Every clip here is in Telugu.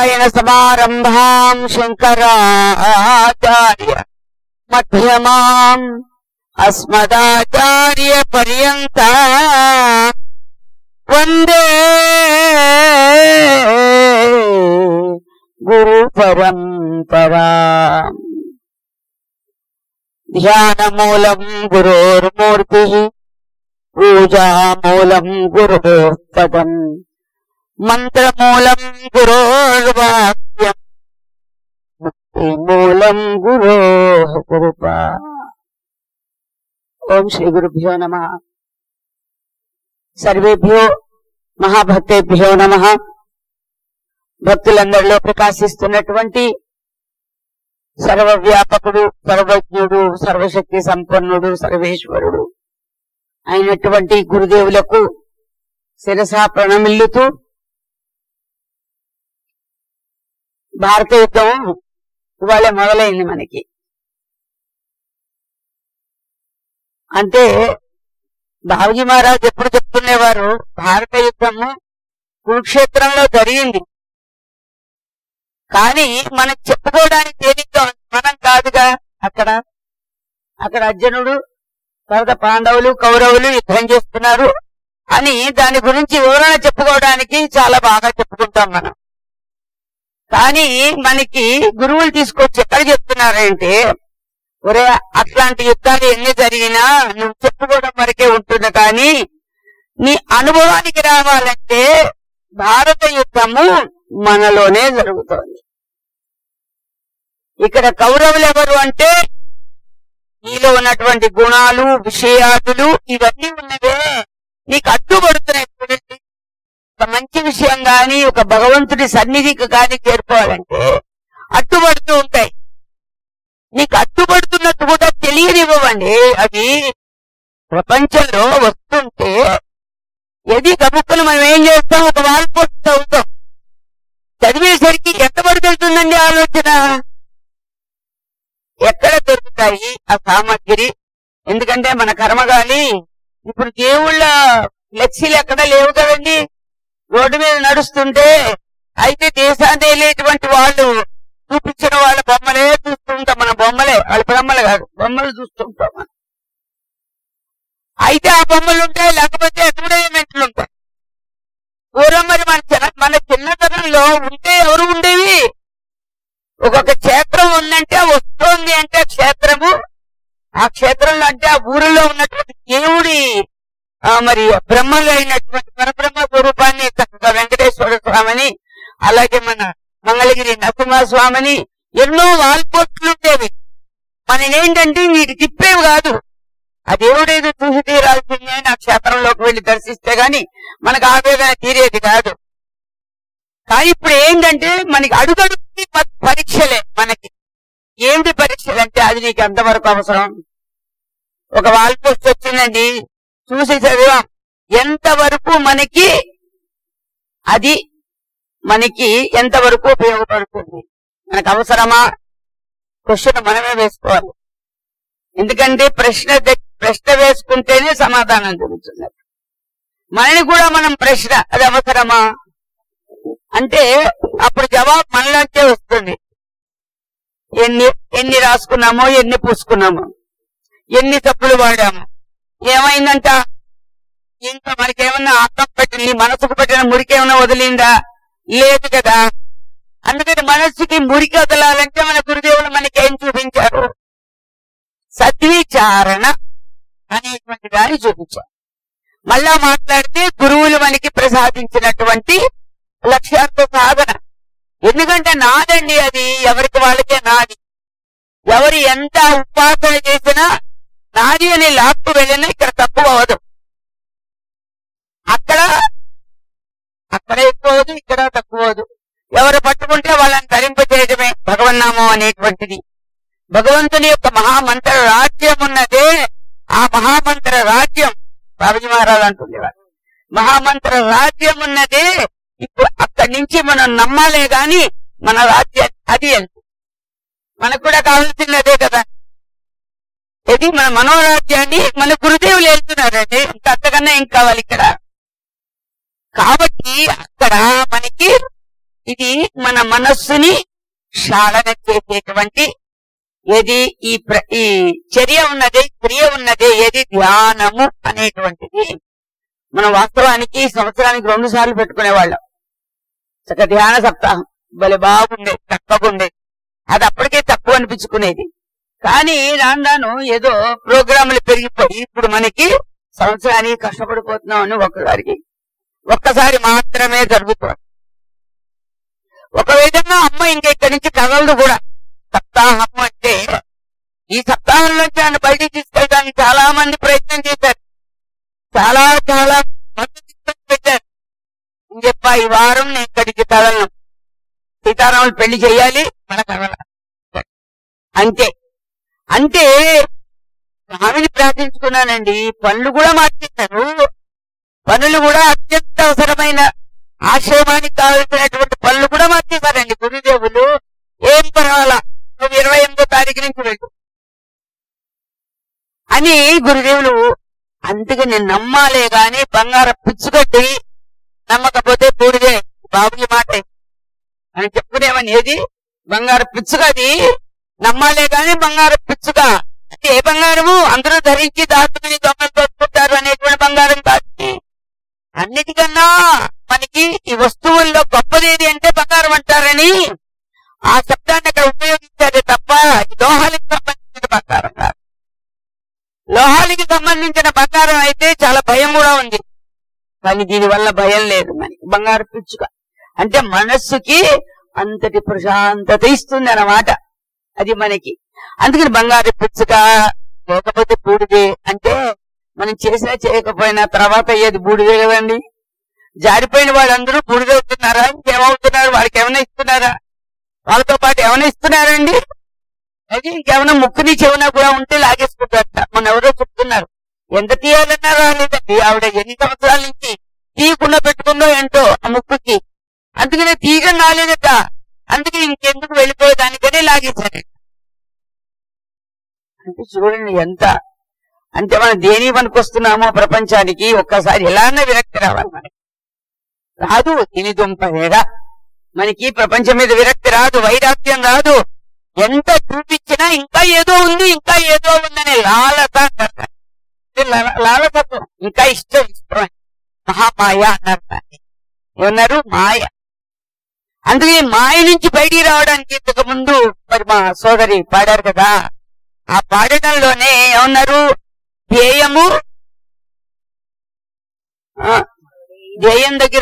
నారాయణ సమారంభాం శంకరాచార్య మధ్యమాం అస్మదాచార్య పర్యంత వందే గురు పరంపరా ధ్యానమూలం గురోర్మూర్తి పూజామూలం గురోపదం మంత్రమూలం గురోర్వాక్యం మూలం గురో కృప ఓం శ్రీ గురుభ్యో నమ సర్వేభ్యో మహాభక్తేభ్యో నమ భక్తులందరిలో ప్రకాశిస్తున్నటువంటి సర్వవ్యాపకుడు సర్వజ్ఞుడు సర్వశక్తి సంపన్నుడు సర్వేశ్వరుడు అయినటువంటి గురుదేవులకు శిరస ప్రణమిల్లుతూ భారత యుద్ధం ఇవాళ మొదలైంది మనకి అంటే బాబుజీ మహారాజ్ ఎప్పుడు చెప్తుండేవారు భారత యుద్ధము కురుక్షేత్రంలో జరిగింది కానీ మనం చెప్పుకోవడానికి తేలిగ్గా ఉంది. మనం కాదుగా అక్కడ అక్కడ అర్జునుడు తర్వాత పాండవులు కౌరవులు యుద్ధం చేస్తున్నారు అని దాని గురించి వివరణ చెప్పుకోవడానికి చాలా బాగా చెప్పుకుంటాం మనం కానీ మనకి గురువులు తీసుకొచ్చి ఎక్కడ చెప్తున్నారంటే ఒరే అట్లాంటి యుద్ధాలు ఎన్ని జరిగినా నువ్వు చెప్పుకోవడం వరకే ఉంటుంది కానీ నీ అనుభవానికి రావాలంటే భారత యుద్ధము మనలోనే జరుగుతోంది ఇక్కడ కౌరవులు ఎవరు అంటే నీలో ఉన్నటువంటి గుణాలు విషయాలు ఇవన్నీ ఉన్నవే నీకు అడ్డుపడుతున్నాయి చూడండి ఒక మంచి విషయం గాని ఒక భగవంతుడి సన్నిధికి కానీ చేరుకోవాలంటే అడ్డుపడుతూ ఉంటాయి నీకు అడ్డుపడుతున్నట్టు కూడా తెలియనివ్వండి అవి ప్రపంచంలో వస్తుంటే ఏది గబుక్కులు మనం ఏం చేస్తాం ఒక వాల్ పోస్ట్ చదువుతాం చదివేసరికి ఎంత పడుతుందండి ఆలోచన ఎక్కడ దొరుకుతాయి ఆ సామగ్రి ఎందుకంటే మన కర్మగాలి ఇప్పుడు దేవుళ్ళ ఫ్లెక్సీలు ఎక్కడ లేవు కదండి రోడ్డు మీద నడుస్తుంటే అయితే దేశాన్ని వెళ్ళేటువంటి వాళ్ళు చూపించిన వాళ్ళ బొమ్మలే చూస్తుంటాం మన బొమ్మలే వాళ్ళ బొమ్మలు కాదు బొమ్మలు చూస్తుంటాం మనం అయితే ఆ బొమ్మలు ఉంటాయి లేకపోతే అడ్వర్టైజ్మెంట్లు ఉంటాయి పూర్వం మరి మన చిన్న మన చిన్నతనంలో ఉంటే ఎవరు ఉండేవి ఒక్కొక్క క్షేత్రం ఉందంటే వస్తోంది అంటే క్షేత్రము ఆ క్షేత్రంలో అంటే ఆ ఊరిలో ఉన్నటువంటి దేవుడి ఆ మరి బ్రహ్మలో అయినటువంటి పరబ్రహ్మ స్వరూపాన్ని చక్కగా వెంకటేశ్వర స్వామిని అలాగే మన మంగళగిరి నరసింహ స్వామిని ఎన్నో వాల్పోట్లు ఉండేవి మన ఏంటంటే వీటి తిప్పేవి కాదు ఆ దేవుడేదో చూసి తీరాల్సిందే అని ఆ క్షేత్రంలోకి వెళ్లి దర్శిస్తే గాని మనకు ఆవేదన తీరేది కాదు కానీ ఇప్పుడు ఏంటంటే మనకి అడుగడుగుకి ప- పరీక్షలే మనకి ఏమిటి పరీక్షలు అంటే అది నీకు ఎంతవరకు అవసరం ఒక వాల్ పోస్ట్ వచ్చిందండి చూసి చదివాం ఎంతవరకు మనకి అది మనకి ఎంతవరకు ఉపయోగపడుతుంది మనకు అవసరమా క్వశ్చన్ మనమే వేసుకోవాలి ఎందుకంటే ప్రశ్న తె- ప్రశ్న వేసుకుంటేనే సమాధానం దొరుకుతుంది మనని కూడా మనం ప్రశ్న అది అవసరమా అంటే అప్పుడు జవాబు మనలోంచే వస్తుంది ఎన్ని ఎన్ని రాసుకున్నామో ఎన్ని పూసుకున్నామో ఎన్ని తప్పులు వాడాము ఏమైందంట ఇంకా మనకేమన్నా ఆత్మ పెట్టింది మనసుకు పెట్టిన మురికేమన్నా వదిలిందా లేదు కదా అందుకని మనస్సుకి మురికి వదలాలంటే మన గురుదేవులు మనకి ఏం చూపించారు సద్విచారణ అనేటువంటి దాన్ని చూపించారు మళ్ళా మాట్లాడితే గురువులు మనకి ప్రసాదించినటువంటి లక్ష్యార్థ సాధన ఎందుకంటే నాదండి అది ఎవరికి వాళ్ళకే నాది ఎవరు ఎంత ఉపాసన చేసినా నాది అని లాక్కు వెళ్ళినా ఇక్కడ తక్కువ అవదు అక్కడ అక్కడ ఎక్కువ అవదు ఇక్కడ తక్కువ అవదు ఎవరు పట్టుకుంటే వాళ్ళని ధరింపజేయడమే భగవన్నామం అనేటువంటిది భగవంతుని యొక్క మహామంత్ర రాజ్యం ఉన్నదే ఆ మహామంత్ర రాజ్యం బాబుజీ మహారాజ్ అంటుండేవారు మహామంత్ర రాజ్యం ఉన్నదే ఇప్పుడు అక్కడి నుంచి మనం నమ్మాలే గాని మన రాజ్యం అది ఎంత మనకు కూడా కావాల్సింది అదే కదా ఇది మన మనోరాజ్యాన్ని మన గురుదేవులు వెళ్తున్నారండి ఇంకా అంతకన్నా ఏం కావాలి ఇక్కడ కాబట్టి అక్కడ మనకి ఇది మన మనస్సుని క్షాళన చేసేటువంటి ఏది ఈ ప్ర ఈ చర్య ఉన్నది క్రియ ఉన్నది ఏది ధ్యానము అనేటువంటిది మనం వాస్తవానికి సంవత్సరానికి రెండు సార్లు పెట్టుకునేవాళ్ళం చక్క ధ్యాన సప్తాహం భలే బాగుండేది చక్కగుండేది అది అప్పటికే తక్కువ అనిపించుకునేది కానీ రాను రాను ఏదో ప్రోగ్రాములు పెరిగిపోయి ఇప్పుడు మనకి సంవత్సరానికి కష్టపడిపోతున్నాం అని ఒక్కసారికి ఒక్కసారి మాత్రమే జరుగుతుంది ఒక విధంగా అమ్మ ఇంకా ఇక్కడి నుంచి కదలదు కూడా సప్తాహం అంటే ఈ సప్తాహం నుంచి నన్ను బయటికి తీసుకెళ్ళడానికి చాలా మంది ప్రయత్నం చేశారు చాలా చాలా మంది తీసుకొని పెట్టారు నేను చెప్పా ఈ వారం నేను ఇక్కడికి కదలను సీతారాములు పెళ్లి చేయాలి మన కదల అంతే అంటే స్వామిని ప్రార్థించుకున్నానండి పనులు కూడా మార్చేశారు పనులు కూడా అత్యంత అవసరమైన ఆశ్రమానికి కావలసినటువంటి పనులు కూడా మార్చేశారండి గురుదేవులు ఏం పర్వాలా నువ్వు ఇరవై ఎనిమిదో తారీఖు నుంచి వెళ్ళు అని గురుదేవులు అందుకే నేను నమ్మాలే గాని బంగారం పుచ్చుకట్టి నమ్మకపోతే బూడిదే బాబుకి మాట అని చెప్పుకునేవని ఏది బంగారు పిచ్చుకది నమ్మాలే గాని బంగారు పిచ్చుక అంటే ఏ బంగారము అందరూ ధరించి దాచుకుని దొంగలు దోచుకుంటారు అనేటువంటి బంగారం కాదు అన్నిటికన్నా మనకి ఈ వస్తువుల్లో గొప్పదేది అంటే బంగారం అంటారని ఆ శబ్దాన్ని అక్కడ ఉపయోగించారే తప్ప ఇది లోహానికి సంబంధించిన బంగారం కాదు లోహానికి సంబంధించిన బంగారం అయితే చాలా భయం కూడా ఉంది కానీ దీని వల్ల భయం లేదు మనకి బంగారు పిచ్చుక అంటే మనస్సుకి అంతటి ప్రశాంతత ఇస్తుంది అన్నమాట అది మనకి అందుకని బంగారు పిచ్చుక లేకపోతే బూడిదే అంటే మనం చేసినా చేయకపోయినా తర్వాత అయ్యేది బూడిదే కదండి జారిపోయిన వాళ్ళందరూ బూడిదవుతున్నారా ఇంకేమవుతున్నారు వాళ్ళకి ఏమైనా ఇస్తున్నారా వాళ్ళతో పాటు ఏమైనా ఇస్తున్నారండి అది ఇంకేమైనా ముక్కుని చెవున కూడా ఉంటే లాగేసుకుంటారట మన ఎవరో చెప్తున్నారు ఎంత తీయాలన్నారా లేదండి ఆవిడ ఎన్ని సంవత్సరాల నుంచి తీయకుండా పెట్టుకుందో ఏంటో ఆ ముక్కుకి అందుకనే తీగ రాలేదట అందుకే ఇంకెందుకు వెళ్ళిపోయేదానికనే లాగేశారు అంటే చూడండి ఎంత అంటే మనం దేని పనికొస్తున్నామో ప్రపంచానికి ఒక్కసారి ఎలాన్న విరక్తి రావాలి మనకి రాదు తిని దుంపదేగా మనకి ప్రపంచం మీద విరక్తి రాదు వైరాగ్యం రాదు ఎంత చూపించినా ఇంకా ఏదో ఉంది ఇంకా ఏదో ఉందనే లాలత అంటారు. ఇది లా- లాలతత్వం ఇంకా ఇష్టం ఇష్టం అని. మహామాయ అన్నారు దాన్ని. ఏమన్నారు మాయ అందుకే మాయ నుంచి బయటికి రావడానికి ఇంతకు ముందు మరి మా సోదరి పాడారు కదా ఆ పాడటంలోనే ఏమన్నారు ధ్యేయము ఆ, ధ్యేయం దగ్గర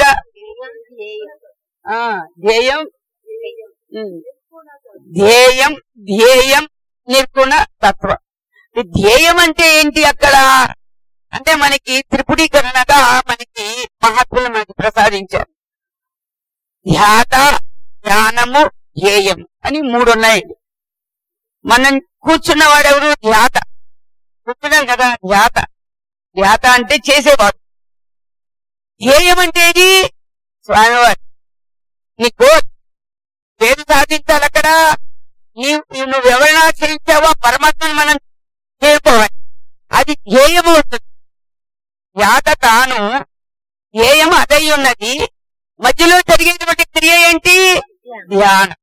ఆ ధ్యేయం ఉమ్. ధ్యేయం ధ్యేయం నిర్గుణ తత్వం ఈ ధ్యేయం అంటే ఏంటి అక్కడ అంటే మనకి త్రిపుడీకరణగా మనకి మహాత్ములు మనకి ప్రసాదించారు ధ్యాత ధ్యానము ధ్యేయం అని మూడు ఉన్నాయండి మనం కూర్చున్న వాడెవరు ధ్యాత కూర్చున్నాం కదా ధ్యాత ధ్యాత అంటే చేసేవాడు ధ్యేయం అంటే ఏది స్వామివారు నీ గోల్ ఏది సాధించాలి అక్కడ నీ- నీ- నువ్వు ఎవరిని ఆశ్రయించావో ఆ పరమాత్మను మనం చేరుకోవాలి అది ధ్యేయం అవుతుంది ధ్యాత తాను ధ్యేయం అదై ఉన్నది మధ్యలో జరిగేటువంటి క్రియ ఏంటి ధ్యానం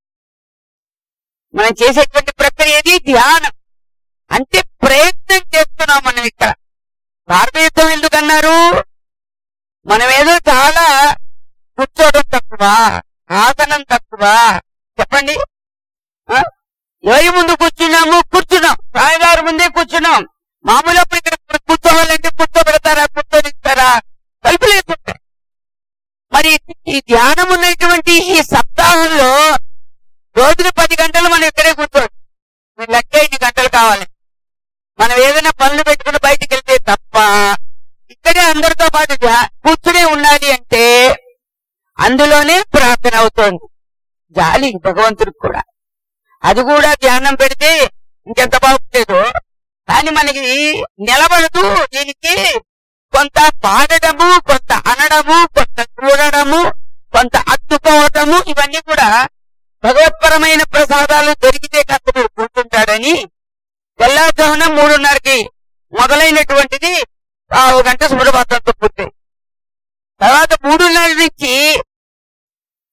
మనం చేసేటువంటి ప్రక్రియ ఏది ధ్యానం అంటే ప్రయత్నం చేస్తున్నాం మనం ఇక్కడ భారతయుద్ధం ఎందుకన్నారు మనం ఏదో చాలా కూర్చోవడం తక్కువ ఆసనం తక్కువ చెప్పండి ఆ? ఎవరి ముందు కూర్చున్నాము కూర్చున్నాం రాయగారు ముందే కూర్చున్నాం మామూలు అప్పుడు ఇక్కడ కూర్చోవాలంటే కూర్చోబెడతారా కూర్చోనిస్తారా కలుపులేకుంటాయి మరి ఈ ధ్యానం ఉన్నటువంటి ఈ సప్తాహంలో రోజులు పది గంటలు మనం ఇక్కడే కూర్చోవచ్చు మీ లెక్క ఎన్ని గంటలు కావాలి మనం ఏదైనా పనులు పెట్టుకుని బయటికి వెళ్తే తప్ప ఇక్కడే అందరితో పాటు ధ్యా- కూర్చునే ఉండాలి అంటే అందులోనే ప్రార్థన అవుతోంది జాలి భగవంతుడికి కూడా అది కూడా ధ్యానం పెడితే ఇంకెంత బాగుండేదో కానీ మనకి నిలబడుతూ దీనికి కొంత పాడడము కొంత అనడము కొంత చూడడము కొంత అత్తుకోవటము ఇవన్నీ కూడా భగవత్పరమైన ప్రసాదాలు దొరికితే కష్టపడి కూర్చుంటాడని తెల్లారుజామున మూడున్నరకి మొదలైనటువంటిది ఆ ఒక గంట సుబ్రభాతంతో పూర్తి తర్వాత మూడున్నర నుంచి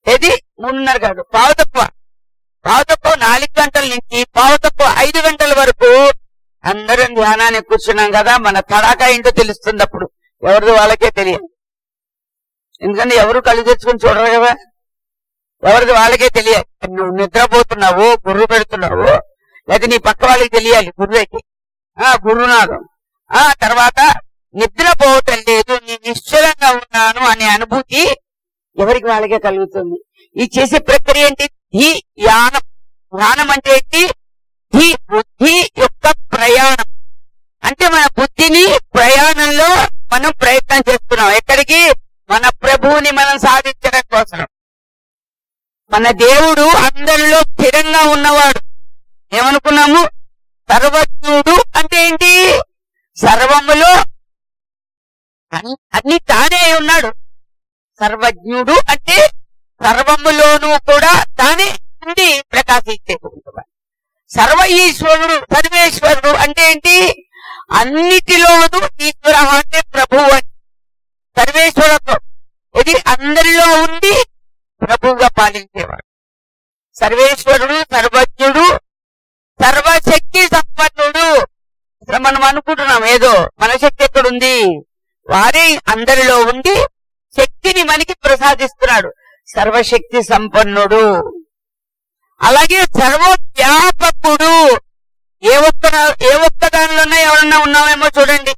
ఏది మూడున్నర కాదు పావు తక్కువ పావు తక్కువ నాలుగు గంటల నుంచి పావు తక్కువ ఐదు గంటల వరకు అందరం ధ్యానానికి కూర్చున్నాం కదా మన తడాకా ఏంటో తెలుస్తుంది అప్పుడు ఎవరిది వాళ్ళకే తెలియదు ఎందుకంటే ఎవరు కళ్ళు తెచ్చుకుని చూడరు కదా ఎవరిది వాళ్ళకే తెలియాలి నువ్వు నిద్రపోతున్నావు గుర్రు పెడుతున్నావు లేదా నీ పక్క వాళ్ళకి తెలియాలి గుర్రెకి ఆ గురునాథం ఆ తర్వాత నిద్రపోవటం లేదు నీ నిశ్చలంగా ఉన్నాను అనే అనుభూతి ఎవరికి వాళ్ళకే కలుగుతుంది ఈ చేసే ప్రక్రియ ఏంటి ధీ యానం ధ్యానం అంటే ఏంటి ధీ బుద్ధి యొక్క ప్రయాణం అంటే మన బుద్ధిని ప్రయాణంలో మనం ప్రయత్నం చేస్తున్నాం ఎక్కడికి మన ప్రభువుని మనం సాధించడం కోసం మన దేవుడు అందరిలో స్థిరంగా ఉన్నవాడు ఏమనుకున్నాము సర్వజ్ఞుడు అంటే ఏంటి సర్వములో అన్ని- అన్ని తానే అయి ఉన్నాడు సర్వజ్ఞుడు అంటే సర్వములోనూ కూడా తానే ఉండి ప్రకాశించేటువంటి సర్వ ఈశ్వరుడు సర్వేశ్వరుడు అంటే ఏంటి అన్నిటిలోనూ ఈశ్వర అంటే ప్రభువు అని సర్వేశ్వరత్వం ఇది అందరిలో ఉండి ప్రభువుగా పాలించేవాడు సర్వేశ్వరుడు సర్వజ్ఞుడు సర్వశక్తి సంపన్నుడు ఇప్పుడు మనం అనుకుంటున్నాం ఏదో మన శక్తి ఎక్కడుంది వారే అందరిలో ఉండి శక్తిని మనకి ప్రసాదిస్తున్నాడు సర్వశక్తి సంపన్నుడు అలాగే సర్వవ్యాపకుడు ఏ ఒక్క ఏ ఒక్క దానిలోనే ఎవరన్నా ఉన్నామేమో చూడండి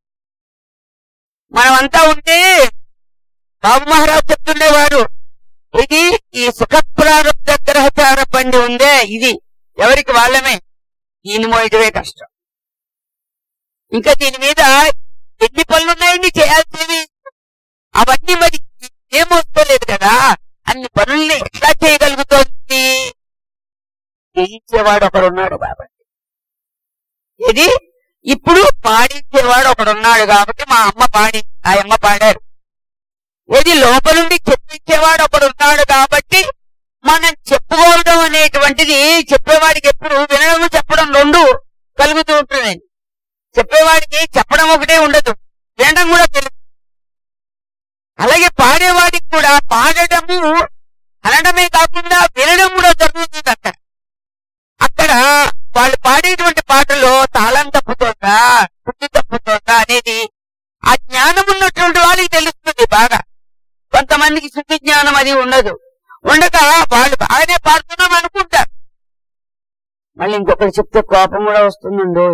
మనమంతా ఉంటే బాబు మహారాజ్ చెప్తుండేవారు ఇది ఈ సుఖ ప్రారంభ గ్రహచార పండి ఉందే ఇది ఎవరికి వాళ్ళమే దీని మోయటమే కష్టం ఇంకా దీని మీద ఎన్ని పనులు ఉన్నాయండి చేయాల్సినవి అవన్నీ మరి ఏమొస్తలేదు కదా అన్ని పనుల్ని ఎట్లా చేయగలుగుతోంది జయించేవాడు ఒకడున్నాడు కాబట్టి ఇది ఇప్పుడు పాడించేవాడు ఒకడున్నాడు కాబట్టి మా అమ్మ పాడి ఆ అమ్మ పాడారు ఏది లోపలుండి చెప్పించేవాడు ఒకడు ఉన్నాడు కాబట్టి మనం చెప్పుకోవడం అనేటువంటిది చెప్పేవాడికి ఎప్పుడు వినడం చెప్పడం రెండు కలుగుతూ ఉంటున్నాయి చెప్పేవాడికి చెప్పడం ఒకటే ఉండదు వినడం కూడా తెలుసు అలాగే పాడేవాడికి కూడా పాడటము అనడమే కాకుండా వినడం కూడా జరుగుతుంది అక్కడ అక్కడ వాళ్ళు పాడేటువంటి పాటలో తాళం తప్పుతోందా శుద్ధి తప్పుతోందా అనేది ఆ జ్ఞానం ఉన్నటువంటి వాళ్ళకి తెలుస్తుంది బాగా కొంతమందికి శుద్ధి జ్ఞానం అది ఉండదు ఉండక వాళ్ళు బాగానే పాడుతున్నాం అనుకుంటారు మళ్ళీ ఇంకొకటి చెప్తే కోపం కూడా వస్తుందండి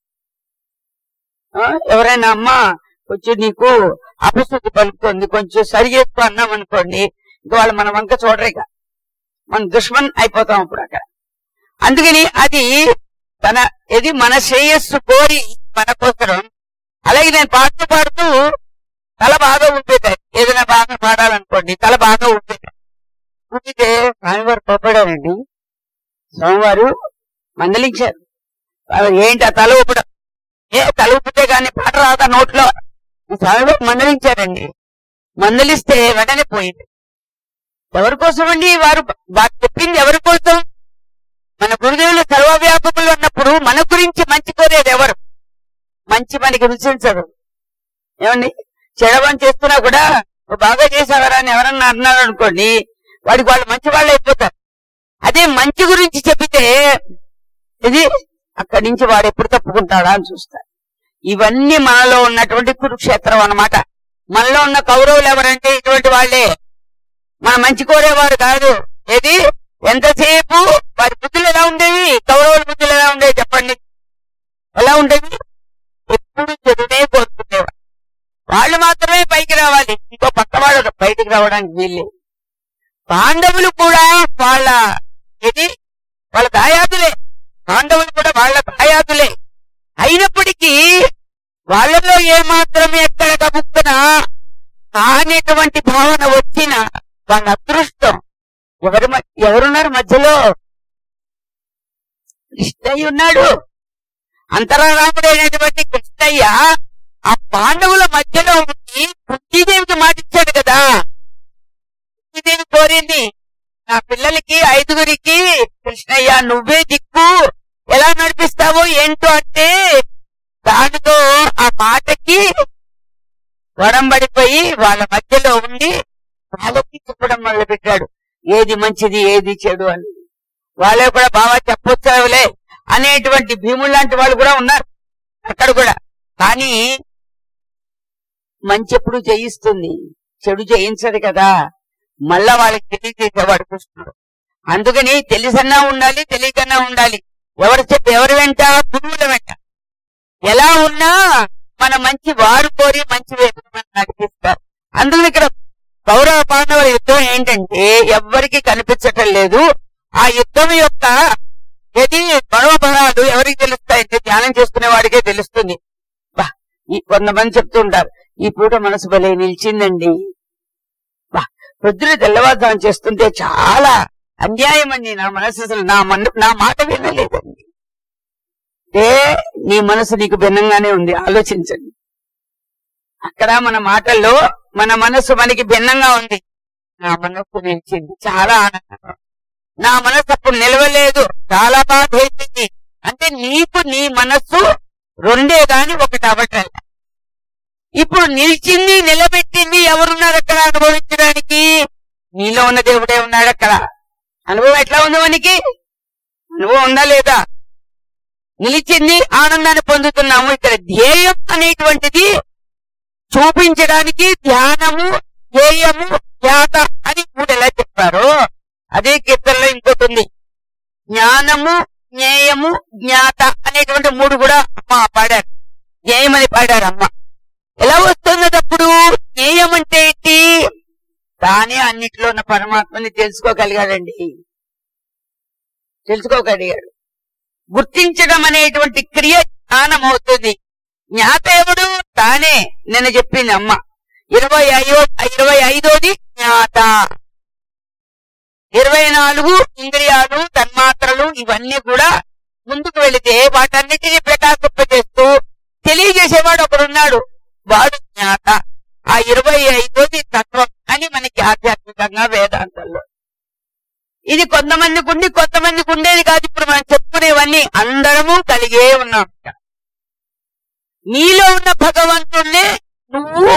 ఆ, ఎవరైనా అమ్మ కొంచెం నీకు అపశుద్ధి పలుకుతుంది కొంచెం సరి చేసుకో అన్నాం అనుకోండి ఇంకా వాళ్ళు మన వంక చూడరిక మన దుష్మన్ అయిపోతాం అప్పుడు అక్కడ అందుకని అది తన ఇది మన శ్రేయస్సు కోరి మన కోసరం అలాగే నేను పాడుతూ పాడుతూ తల బాగా ఊపేదాన్ని ఏదైనా బాగా పాడాలనుకోండి తల బాగా ఊపేదాన్ని ఊపితే స్వామివారు కోపడారండి స్వామివారు మందలించారు వారు ఏంటి ఆ తల ఊపడం ఏ తల ఊపితే గాని పాట రాదా నోట్లో ఈ స్వామివారు మందలించారండి మందలిస్తే వెంటనే పోయింది ఎవరి కోసం అండి వారు వారు చెప్పింది ఎవరి కోసం మన గురుదేవులు సర్వవ్యాపకులు అన్నప్పుడు మన గురించి మంచి కోరేది ఎవరు మంచి మనకి రుచించదు ఏమండి చెడవని చేస్తున్నా కూడా "నువ్వు బాగా చేసావరా అని ఎవరన్నా అన్నారు అనుకోండి వాడికి వాళ్ళు మంచి వాళ్ళు అయిపోతారు అదే మంచి గురించి చెప్పితే ఇది అక్కడి నుంచి వాడు ఎప్పుడు తప్పుకుంటాడా అని చూస్తారు ఇవన్నీ మనలో ఉన్నటువంటి కురుక్షేత్రం అన్నమాట మనలో ఉన్న కౌరవులు ఎవరంటే ఇటువంటి వాళ్ళే మన మంచి కోరేవారు కాదు ఏది ఎంతసేపు వారి బుద్ధులు ఎలా ఉండేవి కౌరవుల బుద్ధులు ఎలా ఉండేవి చెప్పండి ఎలా ఉండేవి ఎప్పుడు చెడునే కోరుకునేవారు వాళ్ళు మాత్రమే పైకి రావాలి ఇంకో పక్కవాడు బయటికి రావడానికి వీల్లేదు పాండవులు కూడా వాళ్ళ ఇది వాళ్ళ దాయాదులే పాండవులు కూడా వాళ్ళ దాయాదులే అయినప్పటికీ వాళ్ళలో ఏమాత్రం ఎక్కడ కబుక్కున కానిటువంటి భావన వచ్చిన వాళ్ళ అదృష్టం ఎవరు మ- ఎవరున్నారు మధ్యలో కృష్ణయ్య ఉన్నాడు అంతరారాముడైనటువంటి కృష్ణయ్య ఆ పాండవుల మధ్యలో ఉండి బుద్ధిదేవికి మాటిచ్చాడు కదా బుద్ధిదేవి కోరింది నా పిల్లలకి ఐదుగురికి కృష్ణయ్య నువ్వే దిక్కు ఎలా నడిపిస్తావో ఏంటో అంటే దానితో ఆ మాటకి వడంబడిపోయి వాళ్ళ మధ్యలో ఉండి వాళ్ళకి చెప్పడం మొదలు పెట్టాడు ఏది మంచిది ఏది చెడు అని వాళ్ళే కూడా బాగా చెప్పొచ్చావులే అనేటువంటి భీముడు లాంటి వాళ్ళు కూడా ఉన్నారు అక్కడ కూడా కానీ మంచి ఎప్పుడు జయిస్తుంది చెడు జయించదు కదా మళ్ళా వాళ్ళకి తెలియజేసేవాడు కృష్ణుడు అందుకని తెలిసన్నా ఉండాలి తెలియకన్నా ఉండాలి ఎవరు చెప్పి ఎవరి వెంట గురువుల వెంట ఎలా ఉన్నా మన మంచి వారు కోరి మంచి వైపు మనం నడిపిస్తారు అందుకని ఇక్కడ కౌరవ పాండవుల యుద్ధం ఏంటంటే ఎవ్వరికి కనిపించటం లేదు ఆ యుద్ధం యొక్క ఏది మనోభావాలు ఎవరికి తెలుస్తాయంటే ధ్యానం చేసుకునే వాడికే తెలుస్తుంది బా, ఈ కొంతమంది చెప్తుంటారు ఈ పూట మనసు భలే నిలిచిందండి బా, పొద్దున తెల్లవారుజాము చేస్తుంటే చాలా అన్యాయం అండి నా మనసు అసలు నా మన నా మాట వినలేదండి ఏ నీ మనసు నీకు భిన్నంగానే ఉంది ఆలోచించండి అక్కడ మన మాటల్లో మన మనసు మనకి భిన్నంగా ఉంది నా మనస్సు నిలిచింది చాలా ఆనందంగా ఉంది. నా మనస్సు అప్పుడు నిలవలేదు చాలా బాధ అయిపోయింది అంటే నీకు నీ మనస్సు రెండే గాని ఒకటి అవ్వటం ఇప్పుడు నిలిచింది నిలబెట్టింది ఎవరున్నారు అక్కడ అనుభవించడానికి నీలో ఉన్న దేవుడే ఉన్నాడు అక్కడ అనుభవం ఎట్లా ఉంది మనకి అనుభవం ఉందా లేదా నిలిచింది ఆనందాన్ని పొందుతున్నాము ఇక్కడ ధ్యేయం అనేటువంటిది చూపించడానికి ధ్యానము ధ్యేయము ధ్యాత అని మూడు ఎలా చెప్పారో అదే కీర్తనలో ఇంకోటి ఉంది జ్ఞానము జ్ఞేయము జ్ఞాత అనేటువంటి మూడు కూడా అమ్మ పాడారు జ్ఞేయమని పాడారు అమ్మ ఎలా వస్తున్నది అప్పుడు జ్ఞేయం అంటే ఏంటి తానే అన్నిట్లో ఉన్న పరమాత్మని తెలుసుకోగలిగాడండి తెలుసుకోగలిగాడు గుర్తించడం అనేటువంటి క్రియ జ్ఞానం అవుతుంది జ్ఞాత ఎవడు తానే నేను చెప్పింది అమ్మ ఇరవై ఐదో ఇరవై ఐదోది జ్ఞాత ఇరవై నాలుగు ఇంద్రియాలు తన్మాత్రలు ఇవన్నీ కూడా ముందుకు వెళితే వాటన్నిటిని ప్రకాశింపజేస్తూ తెలియజేసేవాడు ఒకడున్నాడు వాడు జ్ఞాత ఆ ఇరవై ఐదోది తత్వం అని మనకి ఆధ్యాత్మికంగా వేదాంతంలో ఇది కొంతమందికి ఉండి కొంతమందికి ఉండేది కాదు ఇప్పుడు మనం చెప్పుకునేవన్నీ అందరము కలిగే ఉన్నాం ఇక్కడ. నీలో ఉన్న భగవంతుణ్ణే నువ్వు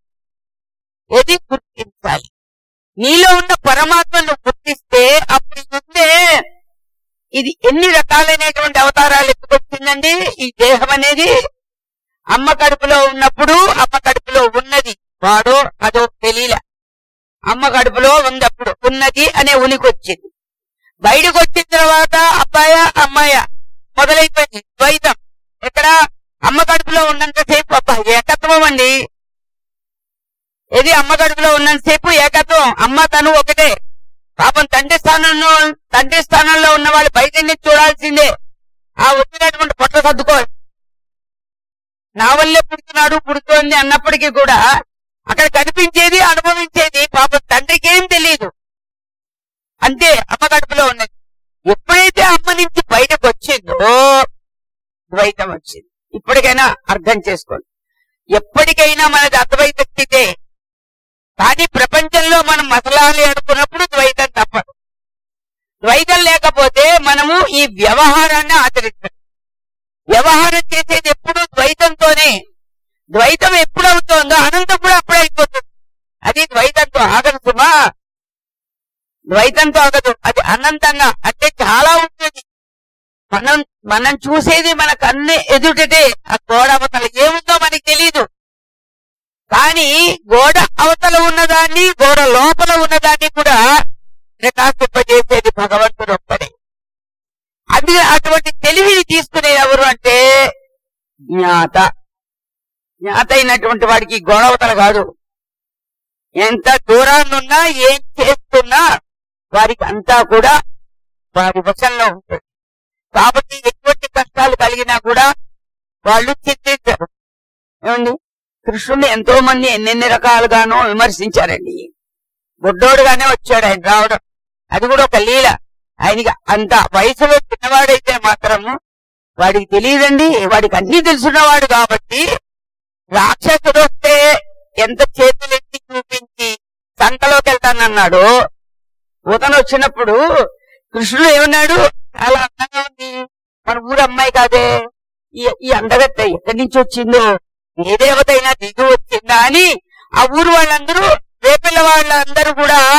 ఏది గుర్తించాలి నీలో ఉన్న పరమాత్మను గుర్తిస్తే అప్పుడు ముందే ఇది ఎన్ని రకాలైనటువంటి అవతారాలు ఎత్తుకొచ్చిందండి ఈ దేహం అనేది అమ్మ కడుపులో ఉన్నప్పుడు అమ్మ కడుపులో ఉన్నది వాడో అదో తెలియలే అమ్మ కడుపులో ఉంది అప్పుడు ఉన్నది అనే ఉనికి వచ్చింది బయటకు వచ్చిన తర్వాత అబ్బాయ అమ్మాయ మొదలైపోయింది ద్వైతం ఎక్కడ అమ్మ కడుపులో ఉన్నంతసేపు అబ్బా ఏకత్వం అండి ఇది అమ్మ కడుపులో ఉన్నంతసేపు ఏకత్వం అమ్మ తను ఒకటే పాపం తండ్రి స్థానంలో తండ్రి స్థానంలో ఉన్న వాళ్ళు బయట నుంచి చూడాల్సిందే ఆ వచ్చినటువంటి పొట్ట సర్దుకోవాలి నా వల్లే పుడుతున్నాడు పుడుతోంది అన్నప్పటికీ కూడా అక్కడ కనిపించేది అనుభవించేది పాపం తండ్రికి ఏం తెలియదు అంతే అమ్మ కడుపులో ఉన్నది ఎప్పుడైతే అమ్మ నుంచి బయటకు వచ్చిందో ద్వైతం వచ్చింది ఇప్పటికైనా అర్థం చేసుకోండి ఎప్పటికైనా మనది అద్వైత స్థితే కానీ ప్రపంచంలో మనం మసలాలి అనుకున్నప్పుడు ద్వైతం తప్పదు ద్వైతం లేకపోతే మనము ఈ వ్యవహారాన్ని ఆచరిస్తాం వ్యవహారం చేసేది ఎప్పుడు ద్వైతంతోనే ద్వైతం ఎప్పుడు అవుతోందో అనంతం కూడా అప్పుడే అయిపోతుంది అది ద్వైతంతో ఆగదు సుమా ద్వైతంతో ఆగదు అది అనంతంగా అంటే చాలా ఉంటుంది మనం మనం చూసేది మన కన్ను ఎదుటటే ఆ గోడ అవతల ఏముందో మనకి తెలియదు కానీ గోడ అవతల ఉన్నదాన్ని గోడ లోపల ఉన్నదాన్ని కూడా ప్రకాశింపజేసేది భగవంతుడు ఒక్కడే అది అటువంటి తెలివిని తీసుకునే ఎవరు అంటే జ్ఞాత జ్ఞాత అయినటువంటి వాడికి గోడ అవతల కాదు ఎంత దూరాన్నున్నా ఏం చేస్తున్నా వారికి అంతా కూడా వారి వశంలో ఉంటుంది కాబట్టి ఎటువంటి కష్టాలు కలిగినా కూడా వాళ్ళు చింతించరు ఏమండి కృష్ణుని ఎంతో మంది ఎన్నెన్ని రకాలుగానో విమర్శించారండి బొడ్డోడుగానే వచ్చాడు ఆయన రావడం అది కూడా ఒక లీల ఆయనకి అంత వయసులో చిన్నవాడైతే మాత్రము వాడికి తెలియదండి వాడికి అన్ని తెలుసున్నవాడు కాబట్టి రాక్షసుడు వస్తే ఎంత చేతులెత్తి చూపించి సంకలోకి వెళ్తానన్నాడు పూతను వచ్చినప్పుడు కృష్ణుడు ఏమన్నాడు చాలా అందంగా ఉంది మన ఊరు అమ్మాయి కాదే ఈ ఈ అందగత్త ఎక్కడి నుంచి వచ్చిందో ఏ దేవత అయినా దిగి వచ్చిందా అని ఆ ఊరు వాళ్ళందరూ రేపిల్ల వాళ్ళందరూ కూడా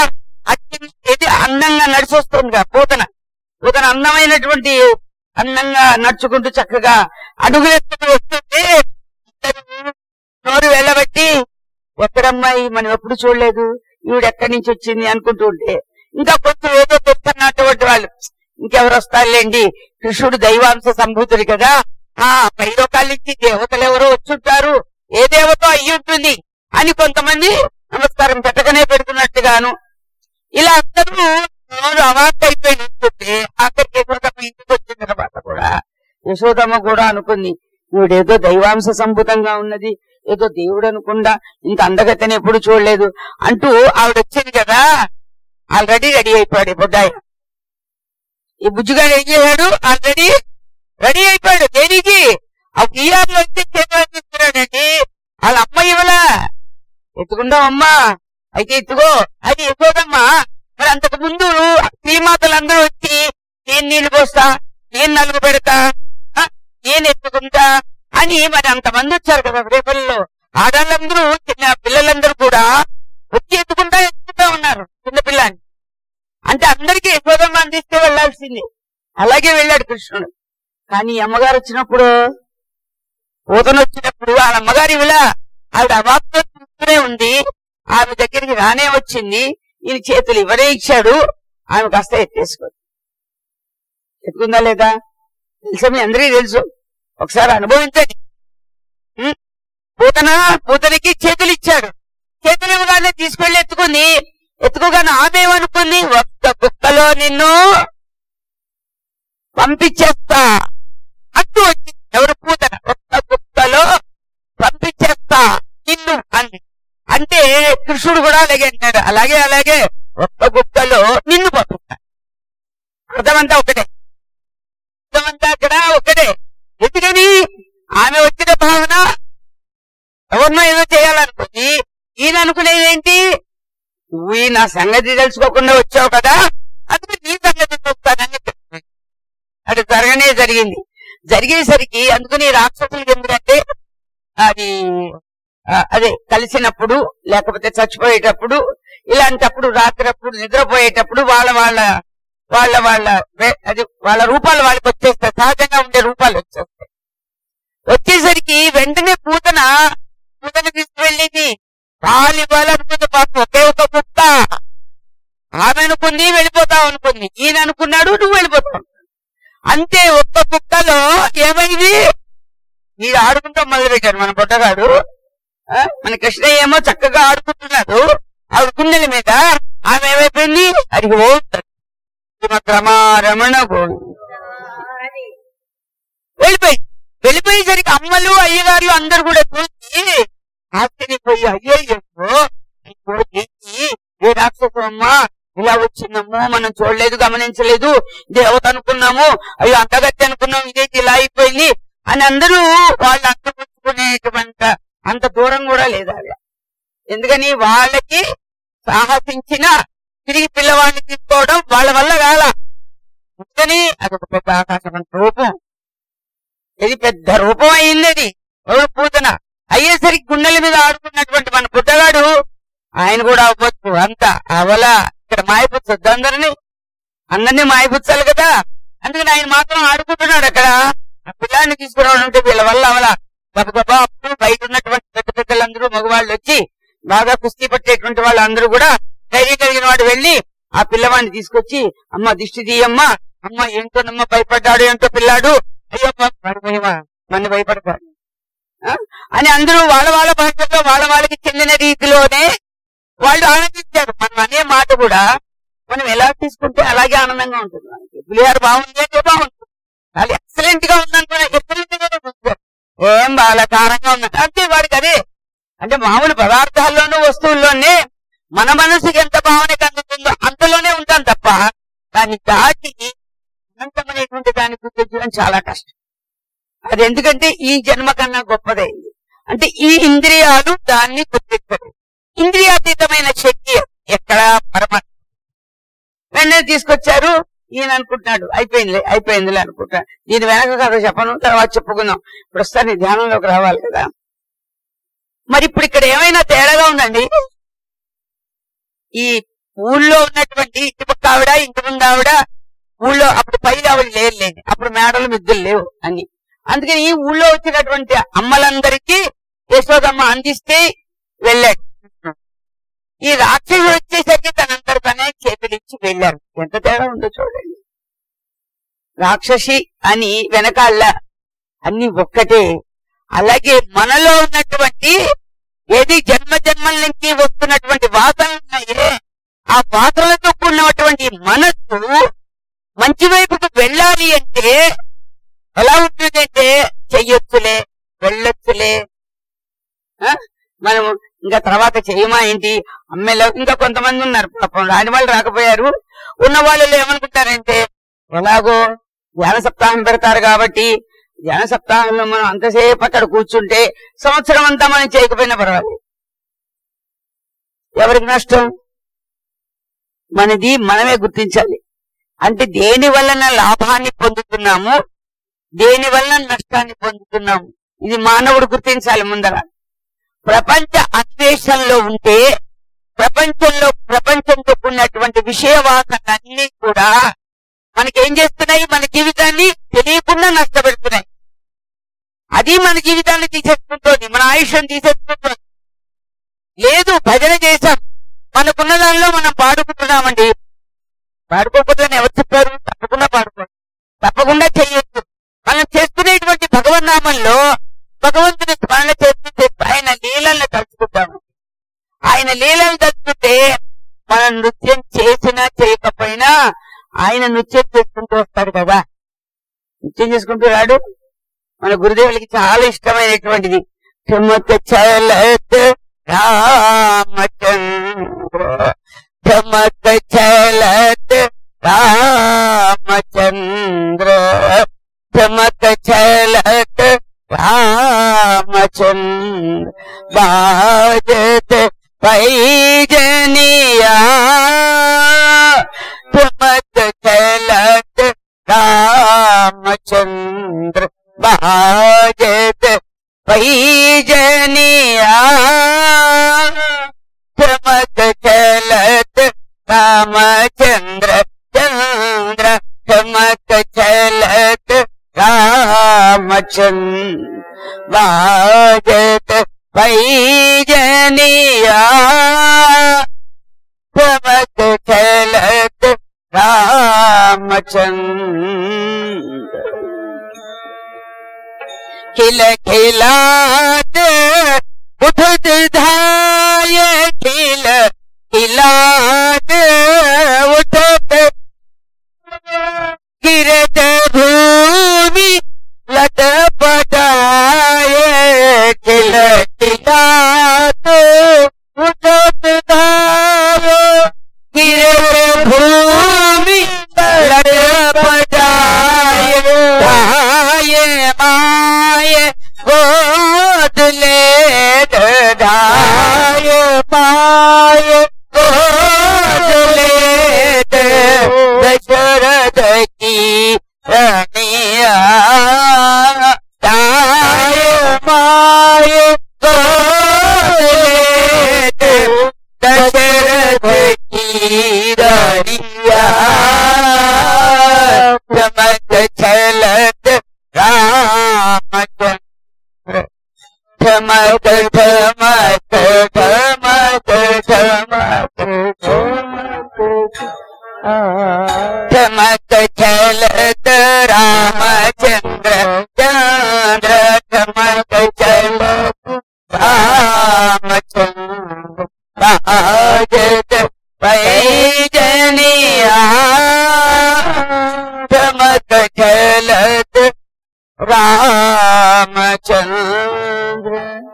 అత్యంత ఇది అందంగా నడిచొస్తుంది పూతన పూతన అందమైనటువంటి అందంగా నడుచుకుంటూ చక్కగా అడుగులెత్తుకు వస్తుంటే ఇద్దరు నోరు వెళ్ళబెట్టి ఎక్కడమ్మాయి మనం ఎప్పుడు చూడలేదు ఈవిడ ఎక్కడి నుంచి వచ్చింది అనుకుంటూ ఉంటే ఇంకా కొంచెం ఏదో తెస్తున్నటువంటి వాళ్ళు ఇంకెవరు వస్తారులేండి కృష్ణుడు దైవాంశ సంభూతుడు కదా ఆ పైలోకాల నుంచి దేవతలు ఎవరో వచ్చుంటారు ఏ దేవత అయ్యి ఉంటుంది అని కొంతమంది నమస్కారం పెట్టకనే పెడుతున్నట్టుగాను ఇలా అందరూ నోరు అవార్డు అయిపోయి ఉంటుంటే ఆఖరికి యశోదమ్మ ఇంటికి వచ్చిన తర్వాత కూడా యశోదమ్మ కూడా అనుకుంది ఈవిడేదో దైవాంశ సంభూతంగా ఉన్నది ఏదో దేవుడు అనుకుండా ఇంత అందగతని ఎప్పుడు చూడలేదు అంటూ ఆవిడ వచ్చింది కదా ఆల్రెడీ రెడీ అయిపోయాడు ఈ బుడ్డాయి ఈ బుజ్జిగాడు ఏం చేశాడు ఆల్రెడీ రెడీ అయిపోయాడు దేనికి ఆ పిఆర్లో వచ్చి చేస్తున్నాడండి వాళ్ళ అమ్మ ఇవ్వలా ఎత్తుకుందాం అమ్మా అయితే ఎత్తుకో అది ఎత్తుకోదమ్మా మరి అంతకు ముందు శ్రీమాతలందరూ వచ్చి నేను నీళ్లు పోస్తా నేను నలుగు పెడతా ఆ, నేను ఎత్తుకుంటా అని మరి అంతమంది వచ్చారు కదా రేపల్లో ఆడాళ్ళందరూ చిన్న పిల్లలందరూ కూడా వచ్చి ఎత్తుకుంటా ఎత్తుకుంటా ఉన్నారు చిన్న పిల్లాన్ని అంటే అందరికీ యశోదమ్మ అందిస్తే వెళ్లాల్సిందే అలాగే వెళ్ళాడు కృష్ణుడు కానీ ఈ అమ్మగారు వచ్చినప్పుడు పూతను వచ్చినప్పుడు వాళ్ళ అమ్మగారు ఇవిలా ఆవిడ అవాక్తో చూస్తూనే ఉంది ఆమె దగ్గరికి రానే వచ్చింది ఈయన చేతులు ఇవ్వనే ఇచ్చాడు ఆమె కాస్త ఎత్తేసుకో ఎత్తుకుందా లేదా తెలుసా మీ అందరికీ తెలుసు ఒకసారి అనుభవించండి ఉం? పూతన పూతనికి చేతులు ఇచ్చాడు చేతులు ఇవ్వగానే తీసుకెళ్లి ఎత్తుకుంది ఎత్తుకోగానే ఆమె ఏమనుకుంది ఒక్క కుక్కలో నిన్ను పంపించేస్తా అంటూ వచ్చింది ఎవరు పూతన ఒక్క కుక్కలో పంపించేస్తా నిన్ను అంది అంటే కృష్ణుడు కూడా అలాగే అంటాడు అలాగే అలాగే ఒక్క గుక్కలో నిన్ను పంపిస్తా అర్థమంతా ఒకటే అర్థమంతా అక్కడ ఒకటే ఎందుకని ఆమె వచ్చిన భావన ఎవరినో ఏదో చేయాలనుకుంది ఈయన అనుకునేది ఏంటి నువ్వు ఈ నా సంగతి తెలుసుకోకుండా వచ్చావు కదా అందుకే నీ సంగతి చూస్తానని చెప్పింది అది జరగనే జరిగింది జరిగేసరికి అందుకని రాక్షసులు ఎందుకంటే అది ఆ, అదే కలిసినప్పుడు లేకపోతే చచ్చిపోయేటప్పుడు ఇలాంటప్పుడు రాత్రప్పుడు నిద్రపోయేటప్పుడు వాళ్ళ వాళ్ళ వాళ్ళ వాళ్ళ వే- అది వాళ్ళ రూపాలు వాళ్ళకి వచ్చేస్తాయి సహజంగా ఉండే రూపాలు వచ్చేస్తాయి వచ్చేసరికి వెంటనే పూతన పూతన తీసుకువెళ్ళింది పాలు ఇవ్వాలనుకుంది పాపం ఒకే ఒక కుక్క ఆమె అనుకుంది వెళ్ళిపోతావు అనుకుంది ఈయన అనుకున్నాడు నువ్వు వెళ్ళిపోతావు అంతే ఒక్క కుక్కలో ఏమైంది మీరు ఆడుకుంటాం మొదలు పెట్టారు మన బుట్టగాడు ఆ, మన కృష్ణయ్య ఏమో చక్కగా ఆడుకుంటున్నాడు ఆవిడ కుండల మీద ఆమె ఏమైపోయింది అది ఓ క్రమారమణ గోవింద వెళ్ళిపోయి వెళ్ళిపోయేసరికి అమ్మలు అయ్యగారు అందరు కూడా చూసి ఆశ్చర్యపోయి అయ్యయ్యో అయ్యో, ఏంటి? ఏ రాక్షసమ్మ ఇలా వచ్చిందమ్మో మనం చూడలేదు గమనించలేదు దేవత అనుకున్నాము అయ్యో అంతగట్టి అనుకున్నాం ఇదేంటి ఇలా అయిపోయింది అని అందరూ వాళ్ళు అంతపుచ్చుకునేటువంటి అంత దూరం కూడా లేదు ఆవిడ ఎందుకని వాళ్ళకి సాహసించిన తిరిగి పిల్లవాడిని తీసుకోవడం వాళ్ళ వల్ల కాల అందుకని అదొక పెద్ద ఆకాశం రూపం ఇది పెద్ద రూపం అయింది అది ఎవరు పూతన అయ్యేసరికి గుండెల మీద ఆడుకున్నటువంటి మన పుట్టగాడు ఆయన కూడా అవ్వచ్చు అంత అవల ఇక్కడ మాయపుచ్చొద్దు అందరిని అందరినీ మాయపుచ్చాలి కదా అందుకని ఆయన మాత్రం ఆడుకుంటున్నాడు అక్కడ ఆ పిల్లాన్ని తీసుకురావడం అంటే వీళ్ళ వల్ల అవల గబగబా అప్పుడు బయట ఉన్నటువంటి పెద్ద పెద్దలందరూ మగవాళ్ళు వచ్చి బాగా కుస్తీ పట్టేటువంటి వాళ్ళందరూ కూడా ధైర్యం కలిగిన వాడు వెళ్ళి ఆ పిల్లవాడిని తీసుకొచ్చి అమ్మ దిష్టి తీయమ్మా అమ్మ ఏంటోనమ్మ భయపడ్డాడు ఏంటో పిల్లాడు అయ్యో వాడు భయమా మన భయపడతాడు ఆ? అని అందరూ వాళ్ళ వాళ్ళ భాషలో వాళ్ళ వాళ్ళకి చెందిన రీతిలోనే వాళ్ళు ఆనందించారు మనం అనే మాట కూడా మనం ఎలా తీసుకుంటే అలాగే ఆనందంగా ఉంటుంది మనకి పులిహార బాగుంది అంటే బాగుంటుంది చాలా ఎక్సలెంట్ గా ఉందనుకున్నా ఎక్సలెంట్ గానే ఉంది ఏం బాగా కారంగా ఉంది అంతే వాడికి అదే అంటే మామూలు పదార్థాల్లోనూ వస్తువుల్లోనే మన మనసుకి ఎంత భావన కలుగుతుందో అంతలోనే ఉంటాం తప్ప దాన్ని దాటి అనంతమైనటువంటి దాన్ని గుర్తించడం చాలా కష్టం అది ఎందుకంటే ఈ జన్మ కన్నా గొప్పదైంది అంటే ఈ ఇంద్రియాలు దాన్ని గుర్తించరు ఇంద్రియాతీతమైన శక్తి ఎక్కడ పరమాత్మ వెంటనే తీసుకొచ్చారు ఈయన అనుకుంటున్నాడు అయిపోయిందిలే అయిపోయిందిలే అనుకుంటా దీని వెనక కథ చెప్పను తర్వాత చెప్పుకుందాం ప్రస్తుతానికి ధ్యానంలోకి రావాలి కదా మరి ఇప్పుడు ఇక్కడ ఏమైనా తేడాగా ఉందండి ఈ ఊళ్ళో ఉన్నటువంటి ఇంటి పక్క ఆవిడ ఇంటి ముందు ఆవిడ ఊళ్ళో అప్పుడు పై ఆవిడ లేరు లేదు అప్పుడు మేడలు మిద్దులు లేవు అని అందుకని ఈ ఊళ్ళో వచ్చినటువంటి అమ్మలందరికీ యశోదమ్మ అందిస్తే వెళ్ళాడు ఈ రాక్షసుడు వచ్చేసరికి తనంతట తనే చేతులిచ్చి వెళ్ళారు ఎంత తేడా ఉందో చూడండి రాక్షసి అని వెనకాల అన్ని ఒక్కటే అలాగే మనలో ఉన్నటువంటి ఏది జన్మ జన్మల నుంచి వస్తున్నటువంటి వాసనలు ఉన్నాయే ఆ వాసనలతో కూడినటువంటి మనస్సు మంచి వైపుకు వెళ్ళాలి అంటే ఎలా ఉంటుందంటే చెయ్యొచ్చులే వెళ్ళొచ్చులే ఆ? మనం ఇంకా తర్వాత చెయ్యమా ఏంటి అమ్మాయిలో ఇంకా కొంతమంది ఉన్నారు పాపం రాని వాళ్ళు రాకపోయారు ఉన్న వాళ్ళు ఏమనుకుంటారంటే ఎలాగో ధ్యాన సప్తాహం పెడతారు కాబట్టి ధ్యాన సప్తాహంలో మనం అంతసేపు అక్కడ కూర్చుంటే సంవత్సరం అంతా మనం చేయకపోయినా పర్వాలేదు ఎవరికి నష్టం మనది మనమే గుర్తించాలి అంటే దేని వలన లాభాన్ని పొందుతున్నాము దేని వలన నష్టాన్ని పొందుతున్నాము ఇది మానవుడు గుర్తించాలి ముందర ప్రపంచ అన్వేషణలో ఉంటే ప్రపంచంలో ప్రపంచంతో కూడినటువంటి విషయ వాసనలన్నీ కూడా మనకేం చేస్తున్నాయి మన జీవితాన్ని తెలియకుండా నష్టపెడుతున్నాయి అది మన జీవితాన్ని తీసేసుకుంటోంది మన ఆయుష్యం తీసేసుకుంటోంది లేదు భజన చేశాం మనకున్న దానిలో మనం పాడుకుంటున్నామండి పాడుకోకపోతే ఎవరు చెప్పారు తప్పకుండా పాడుకోండి తప్పకుండా చెయ్యొచ్చు మనం చేసుకునేటువంటి భగవన్నామంలో భగవంతుని స్మరణ చేస్తూ చేస్తూ ఆయన లీలలను తలుచుకుంటాము ఆయన లీలలు తలుచుకుంటే మనం నృత్యం చేసినా చేయకపోయినా ఆయన నృత్యం చేసుకుంటూ వస్తాడు కదా నృత్యం చేసుకుంటూ రాడు మన గురుదేవులకి చాలా ఇష్టమైనటువంటిది ఠమక చలత్ రామచంద్ర ఠమక చలత్ రామచంద్ర ఠమక చలత్ రామచంద్ర బాజత్ पैजनिया ठुमक चलत रामचंद्र बाजत पैजनिया ठुमक चलत रामचंद्र चंद्र ठुमक चलत रामचंद्र बाजत पैजनिया चमक चलत रामचंद्र खिल खिलात उठत धाय खिल खिलात उठत गिरत भूमि लट पटाए खिल खिलात उठत धाय गिरत भूमि लट पटाए धाय माय गोद ले धाय माय गोद ले दशरथ की रनिया दाय माय गोद ले दशरथ की रनिया चमक छलत रामचंद्र ठमक ठमक ठमक ठमक ठमक छलत रामचंद्र चंद्र ठमक छलत रामचंद्र बाजत पैजनिया ठमक छलत రామచంద్ర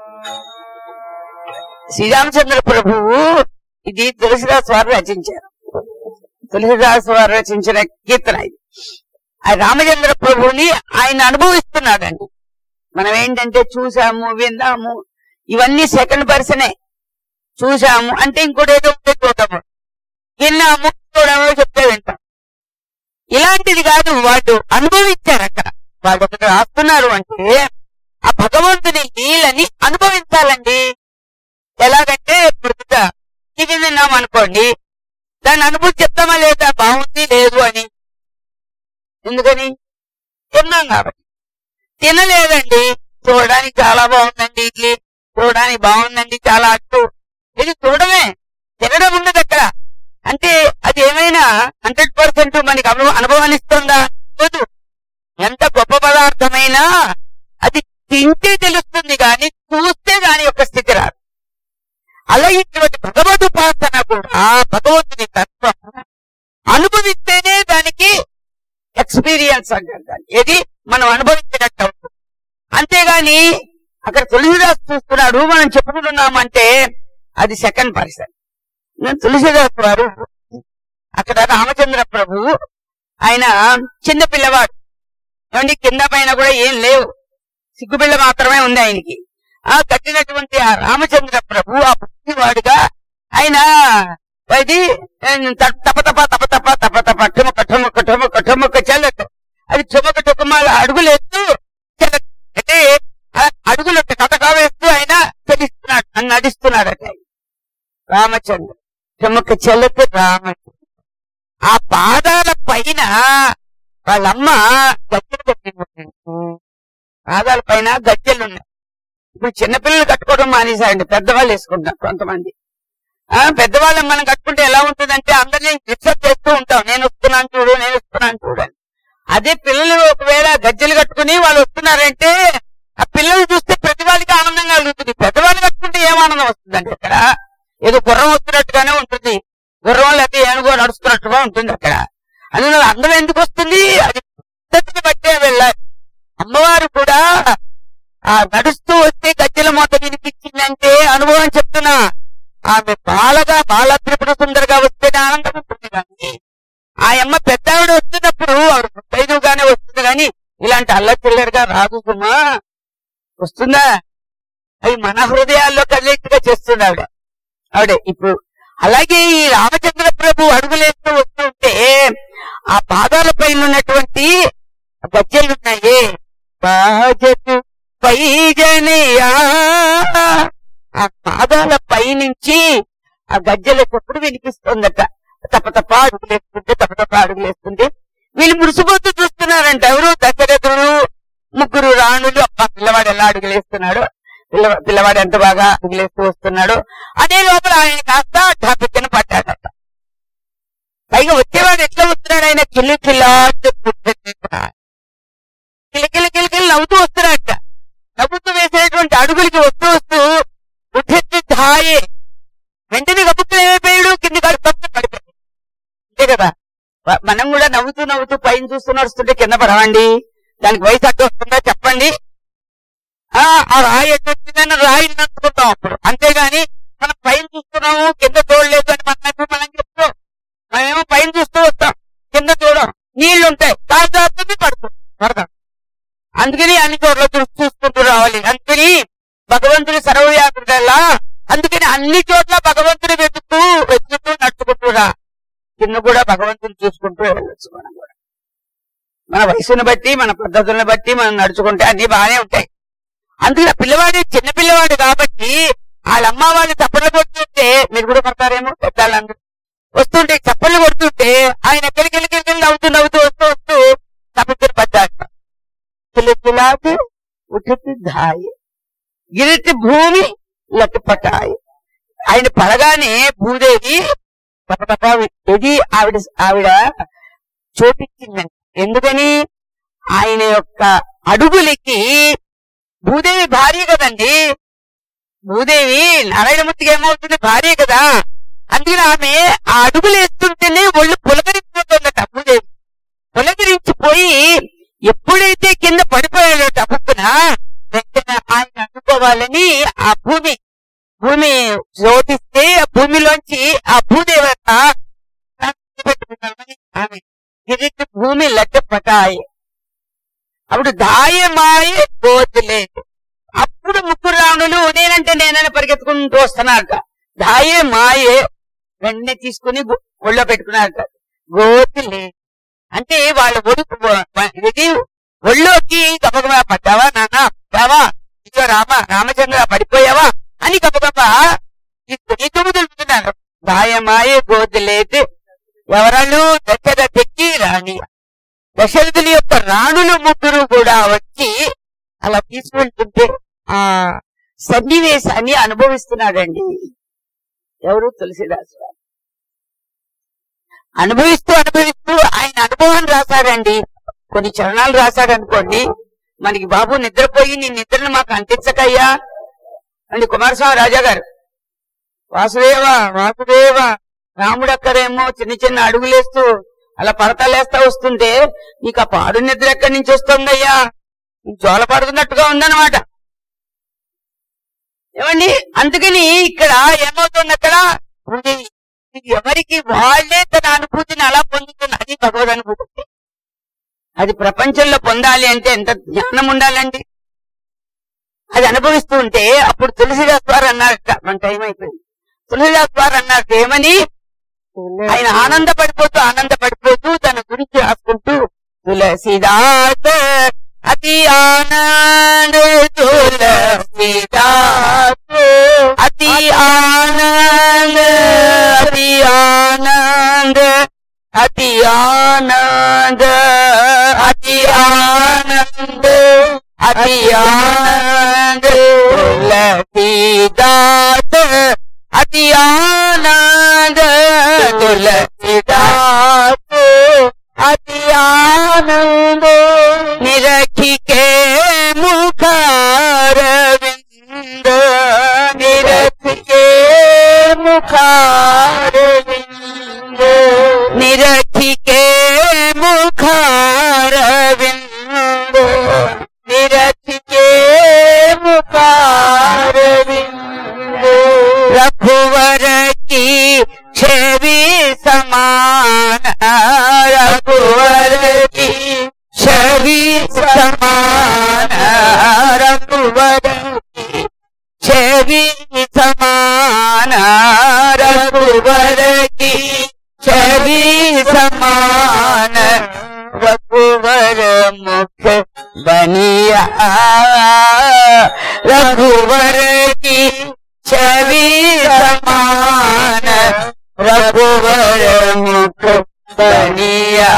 శ్రీరామచంద్ర ప్రభువు ఇది తులసిదాస్ వారు రచించారు తులసిదాస్ వారు రచించిన కీర్తన ఇది ఆ రామచంద్ర ప్రభువుని ఆయన అనుభవిస్తున్నాడండి మనం ఏంటంటే చూసాము విన్నాము ఇవన్నీ సెకండ్ పర్సనే చూసాము అంటే ఇంకోటి ఏదో ఉంటే చూద్దాము విన్నాము చూడమో చెప్తే వింటాం ఇలాంటిది కాదు వాళ్ళు అనుభవించారు అక్కడ వాళ్ళు ఒకటి రాస్తున్నారు అంటే ఆ భగవంతుని లీలని అనుభవించాలండి ఎలాగంటే ఇప్పుడు టిఫిన్ తిన్నాం అనుకోండి దాని అనుభూతి చెప్తామా లేదా బాగుంది లేదు అని ఎందుకని తిన్నాం కాబట్టి తినలేదండి చూడడానికి చాలా బాగుందండి ఇడ్లీ చూడడానికి బాగుందండి చాలా అట్టు ఇది చూడమే తినడం ఉండదు అక్కడ అంటే అది ఏమైనా హండ్రెడ్ పర్సెంట్ మనకి అనుభవ అనుభవాన్ని ఇస్తుందా లేదు ఎంత గొప్ప పదార్థమైనా అది తింటే తెలుస్తుంది కానీ చూస్తే దాని యొక్క స్థితి రాదు అలాగే ఇటువంటి భగవద్ ఉపాసన కూడా భగవంతుని తత్వం అనుభవిస్తేనే దానికి ఎక్స్పీరియన్స్ అంటారు దాన్ని ఏది మనం అనుభవించినట్టు అవుతుంది అంతేగాని అక్కడ తులసిదాస్ చూస్తున్నాడు మనం చెప్పుకుంటున్నామంటే అది సెకండ్ పర్సన్ నేను తులసిదాస్ వారు అక్కడ రామచంద్ర ప్రభు ఆయన చిన్న పిల్లవాడు ఏమండి కింద పైన కూడా ఏం లేవు సిగ్గుపిల్ల మాత్రమే ఉంది ఆయనకి ఆ కట్టినటువంటి ఆ రామచంద్ర ప్రభు ఆ బుద్ధివాడుగా ఆయన అది తప తప తప తప తప తప ఠుమక ఠుమక ఠుమక ఠుమక చల్లట అది ఠుమక ఠుకమాల అడుగులేస్తూ చల్లట అంటే ఆ అడుగులు కటకా వేస్తూ ఆయన చలిస్తున్నాడు అని నడిస్తున్నాడట ఆయన. రామచంద్ర ఠుమక చల్లత రామచంద్ర ఆ పాదాల పైన వాళ్ళమ్మ గజ్జలు కట్టింది పాదాల పైన గజ్జలు ఉన్నాయి ఇప్పుడు చిన్నపిల్లలు కట్టుకోవడం మానేశారండి పెద్దవాళ్ళు వేసుకుంటారు కొంతమంది ఆ పెద్దవాళ్ళని మనం కట్టుకుంటే ఎలా ఉంటుందంటే అందరినీ డిస్టర్బ్ చేస్తూ ఉంటాం నేను వస్తున్నాను చూడు నేను వస్తున్నాను చూడు అని అదే పిల్లలు ఒకవేళ గజ్జలు కట్టుకుని వాళ్ళు వస్తున్నారంటే ఆ పిల్లలు చూస్తే ప్రతి వాళ్ళకి ఆనందంగా కలుగుతుంది పెద్దవాళ్ళు కట్టుకుంటే ఏం ఆనందం వస్తుందండి అక్కడ ఏదో గుర్రం వస్తున్నట్టుగానే ఉంటుంది గుర్రం లేకపోతే ఏనుగో నడుస్తున్నట్టుగా ఉంటుంది అక్కడ అందులో అందం ఎందుకు వస్తుంది అది పద్ధతిని బట్టే వెళ్ళాలి అమ్మవారు కూడా ఆ నడుస్తూ వస్తే గజ్జల మూత వినిపించిందంటే అనుభవం చెప్తున్నా ఆమె బాలగా బాల త్రిపుర సుందరగా వస్తేనే ఆనందం ఉంటుంది కానీ ఆ అమ్మ పెద్ద ఆవిడ వస్తున్నప్పుడు ఆవిడ ముత్తైదుగానే వస్తుంది కానీ ఇలాంటి అల్లచిల్లరగా రాదు సుమా వస్తుందా అవి మన హృదయాల్లో కలిగేట్టుగా చేస్తుంది ఆవిడ ఆవిడ ఇప్పుడు అలాగే ఈ రామచంద్ర ప్రభు అడుగులేస్తూ వస్తుంటే ఆ పాదాల పైన ఉన్నటువంటి గజ్జలు ఉన్నాయి బాజతు పైజనియా ఆ పాదాల పైనుంచి ఆ గజ్జల చప్పుడు వినిపిస్తుందట తప్ప తప్ప అడుగులేస్తుంటే తప్ప తప్ప అడుగులేస్తుంటే వీళ్ళు మురిసిపోతూ చూస్తున్నారంట ఎవరు దశరథుడు ముగ్గురు రాణులు అబ్బా పిల్లవాడు ఎలా అడుగులేస్తున్నాడు పిల్ల పిల్లవాడు ఎంత బాగా అడుగులేస్తూ వస్తున్నాడు అదే లోపల ఆయన కాస్త ఢాపిక్కన పట్టాడట పైగా వచ్చేవాడు ఎట్లా వస్తున్నాడు ఆయన కిల్లి కిల్లా కిలకిల కిలకిల నవ్వుతూ వస్తున్నాడట నవ్వుతూ వేసేటువంటి అడుగులకి వస్తూ వస్తూ ఉఠెత్తి ధాయే వెంటనే గబుక్కులు ఏమైపోయాడు కింద కడుపు పడిపోయాడు అంతే కదా వ- మనం కూడా నవ్వుతూ నవ్వుతూ పైన చూస్తూ నడుస్తుంటే కింద పడవండి దానికి వయసు అడ్డు వస్తుందా చెప్పండి ఆ ఆ రాయి ఎట్టు వచ్చిందని రాయిని నంచుకుంటాం అప్పుడు అంతేగాని మనం పైన చూస్తున్నాము కింద చూడలేదు అని మన మనం చెప్తాం మనమేమో పైన చూస్తూ వస్తాం కింద చూడం నీళ్లు ఉంటాయి కాదు పడుతుంది పడతాం అందుకని అన్ని చోట్ల చూసి చూసుకుంటూ రావాలి అందుకని భగవంతుడి సర్వవ్యాపుడల్లా అందుకని అన్ని చోట్ల భగవంతుడి వెతుకుతూ వెతుకుతూ నడుచుకుంటూ రా కింద కూడా భగవంతుని చూసుకుంటూ వెళ్ళొచ్చు మనం కూడా మన వయసుని బట్టి మన పద్ధతులను బట్టి మనం నడుచుకుంటే అన్ని బాగానే ఉంటాయి అందుకని ఆ పిల్లవాడు చిన్న పిల్లవాడు కాబట్టి వాళ్ళ అమ్మ వాళ్ళు చప్పట్లు కొడుతుంటే మీరు కూడా పడతారేమో పెద్దాళ్ళందరూ వస్తుంటే చప్పట్లు కొడుతుంటే ఆయన ఎక్కడికి వెళ్ళి వెళ్ళి నవ్వుతూ నవ్వుతూ వస్తూ వస్తూ సముద్రం పడ్డాడు కిలకిలాది ఉఠితి ధాయి గిరిటి భూమి లట్టుపటాయి ఆయన పడగానే భూదేవి తపతప ఇది ఆవిడ ఆవిడ చోటిచ్చిందండి ఎందుకని ఆయన యొక్క అడుగులకి భూదేవి భార్య కదండి భూదేవి నారాయణమూర్తికి ఏమవుతుంది భార్య కదా అందుకని ఆమె ఆ అడుగులు వేస్తుంటేనే ఒళ్ళు పులకరించిపోతుందట భూదేవి పులకరించిపోయి ఎప్పుడైతే కింద పడిపోయాడో టపుక్కున వెంటనే ఆయన అందుకోవాలని ఆ భూమి భూమి జ్యోతిస్తే ఆ భూమిలోంచి ఆ భూదేవత పెట్టుకున్నామని ఆమె గిరికి భూమి లెక్క పటాయి అప్పుడు దాయమాయ పోతులేదు అప్పుడు ముగ్గురు రావణులు నేనంటే నేనని పరిగెత్తుకుంటూ వస్తున్నారట దాయే మాయే వెంటనే తీసుకుని గు- ఒళ్ళో పెట్టుకున్నారట గోతి లేదు అంటే వాళ్ళ ఒడుకు ఇది ఒళ్ళోకి గబగబా పడ్డావా నాన్న పడ్డావా ఇదో రామ రామచంద్ర పడిపోయావా అని గబగబా ఈ తుమ్ము తులుపుతున్నారు గాయమాయ గోతులేదు ఎవరను దశరథకి రాణి దశరథుని యొక్క రాణులు ముగ్గురు కూడా వచ్చి అలా తీసుకెళ్తుంటే ఆ సన్నివేశాన్ని అనుభవిస్తున్నాడండి ఎవరు తులసిదాసు గారు. అనుభవిస్తూ అనుభవిస్తూ ఆయన అనుభవాన్ని రాశాడండి కొన్ని చరణాలు రాశాడు అనుకోండి మనకి బాబు నిద్రపోయి నీ నిద్రను మాకు అంటించకయ్యా అండి కుమారస్వామి రాజా గారు వాసుదేవ వాసుదేవ రాముడు అక్కడేమో చిన్న చిన్న అడుగులేస్తూ అలా పడతలేస్తా వస్తుంటే నీకు ఆ పాడు నిద్ర ఎక్కడి నుంచి వస్తుందయ్యా నీకు జోల పడుతున్నట్టుగా ఉందన్నమాట ఏమండి అందుకని ఇక్కడ ఏమవుతుంది అక్కడ ఉంది. ఇది ఎవరికి వాళ్ళే తన అనుభూతిని అలా పొందుతున్నారు అది భగవద్ అనుభూతి అది ప్రపంచంలో పొందాలి అంటే ఎంత జ్ఞానం ఉండాలండి అది అనుభవిస్తూ ఉంటే అప్పుడు తులసిదాస్ వారు అన్నారు మన టైం అయిపోయింది తులసిదాస్ వారు అన్నారు ఏమని ఆయన ఆనందపడిపోతూ ఆనందపడిపోతూ తన గురించి రాసుకుంటూ తులసిదాస్ అతి ఆనంద తులసిదాస్ అతి ఆనంద అతి ఆనంద అతి ఆనంద అతి ఆనంద అతి ఆనంద తులసిదాస్ అతి ఆనంద తులసిదాస్ అతి ఆనంద నిరఖికే ముఖారవింద నిరఖికే ముఖారవింద నిరఖికే ముఖారవింద నిరఖికే ముఖారవింద रघुवर की छवि समान रघुवर की छवि समान रघुवर की छवि समान रघुवर की छवि समान रघुवर मुख बनिया रघुवर की छवि समान रघुवर मुख बनिया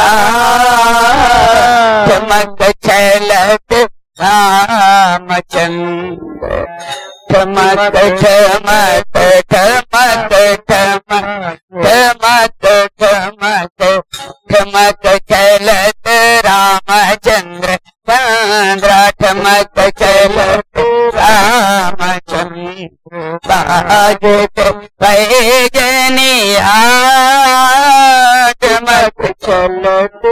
चमक छलक रामचंद्र चमक चमक चमक चमक चमक चमक चमक चलत रामचंद्र चंद्र चमक चलत रामचंद्र बाजत पैजनिया चमक चलत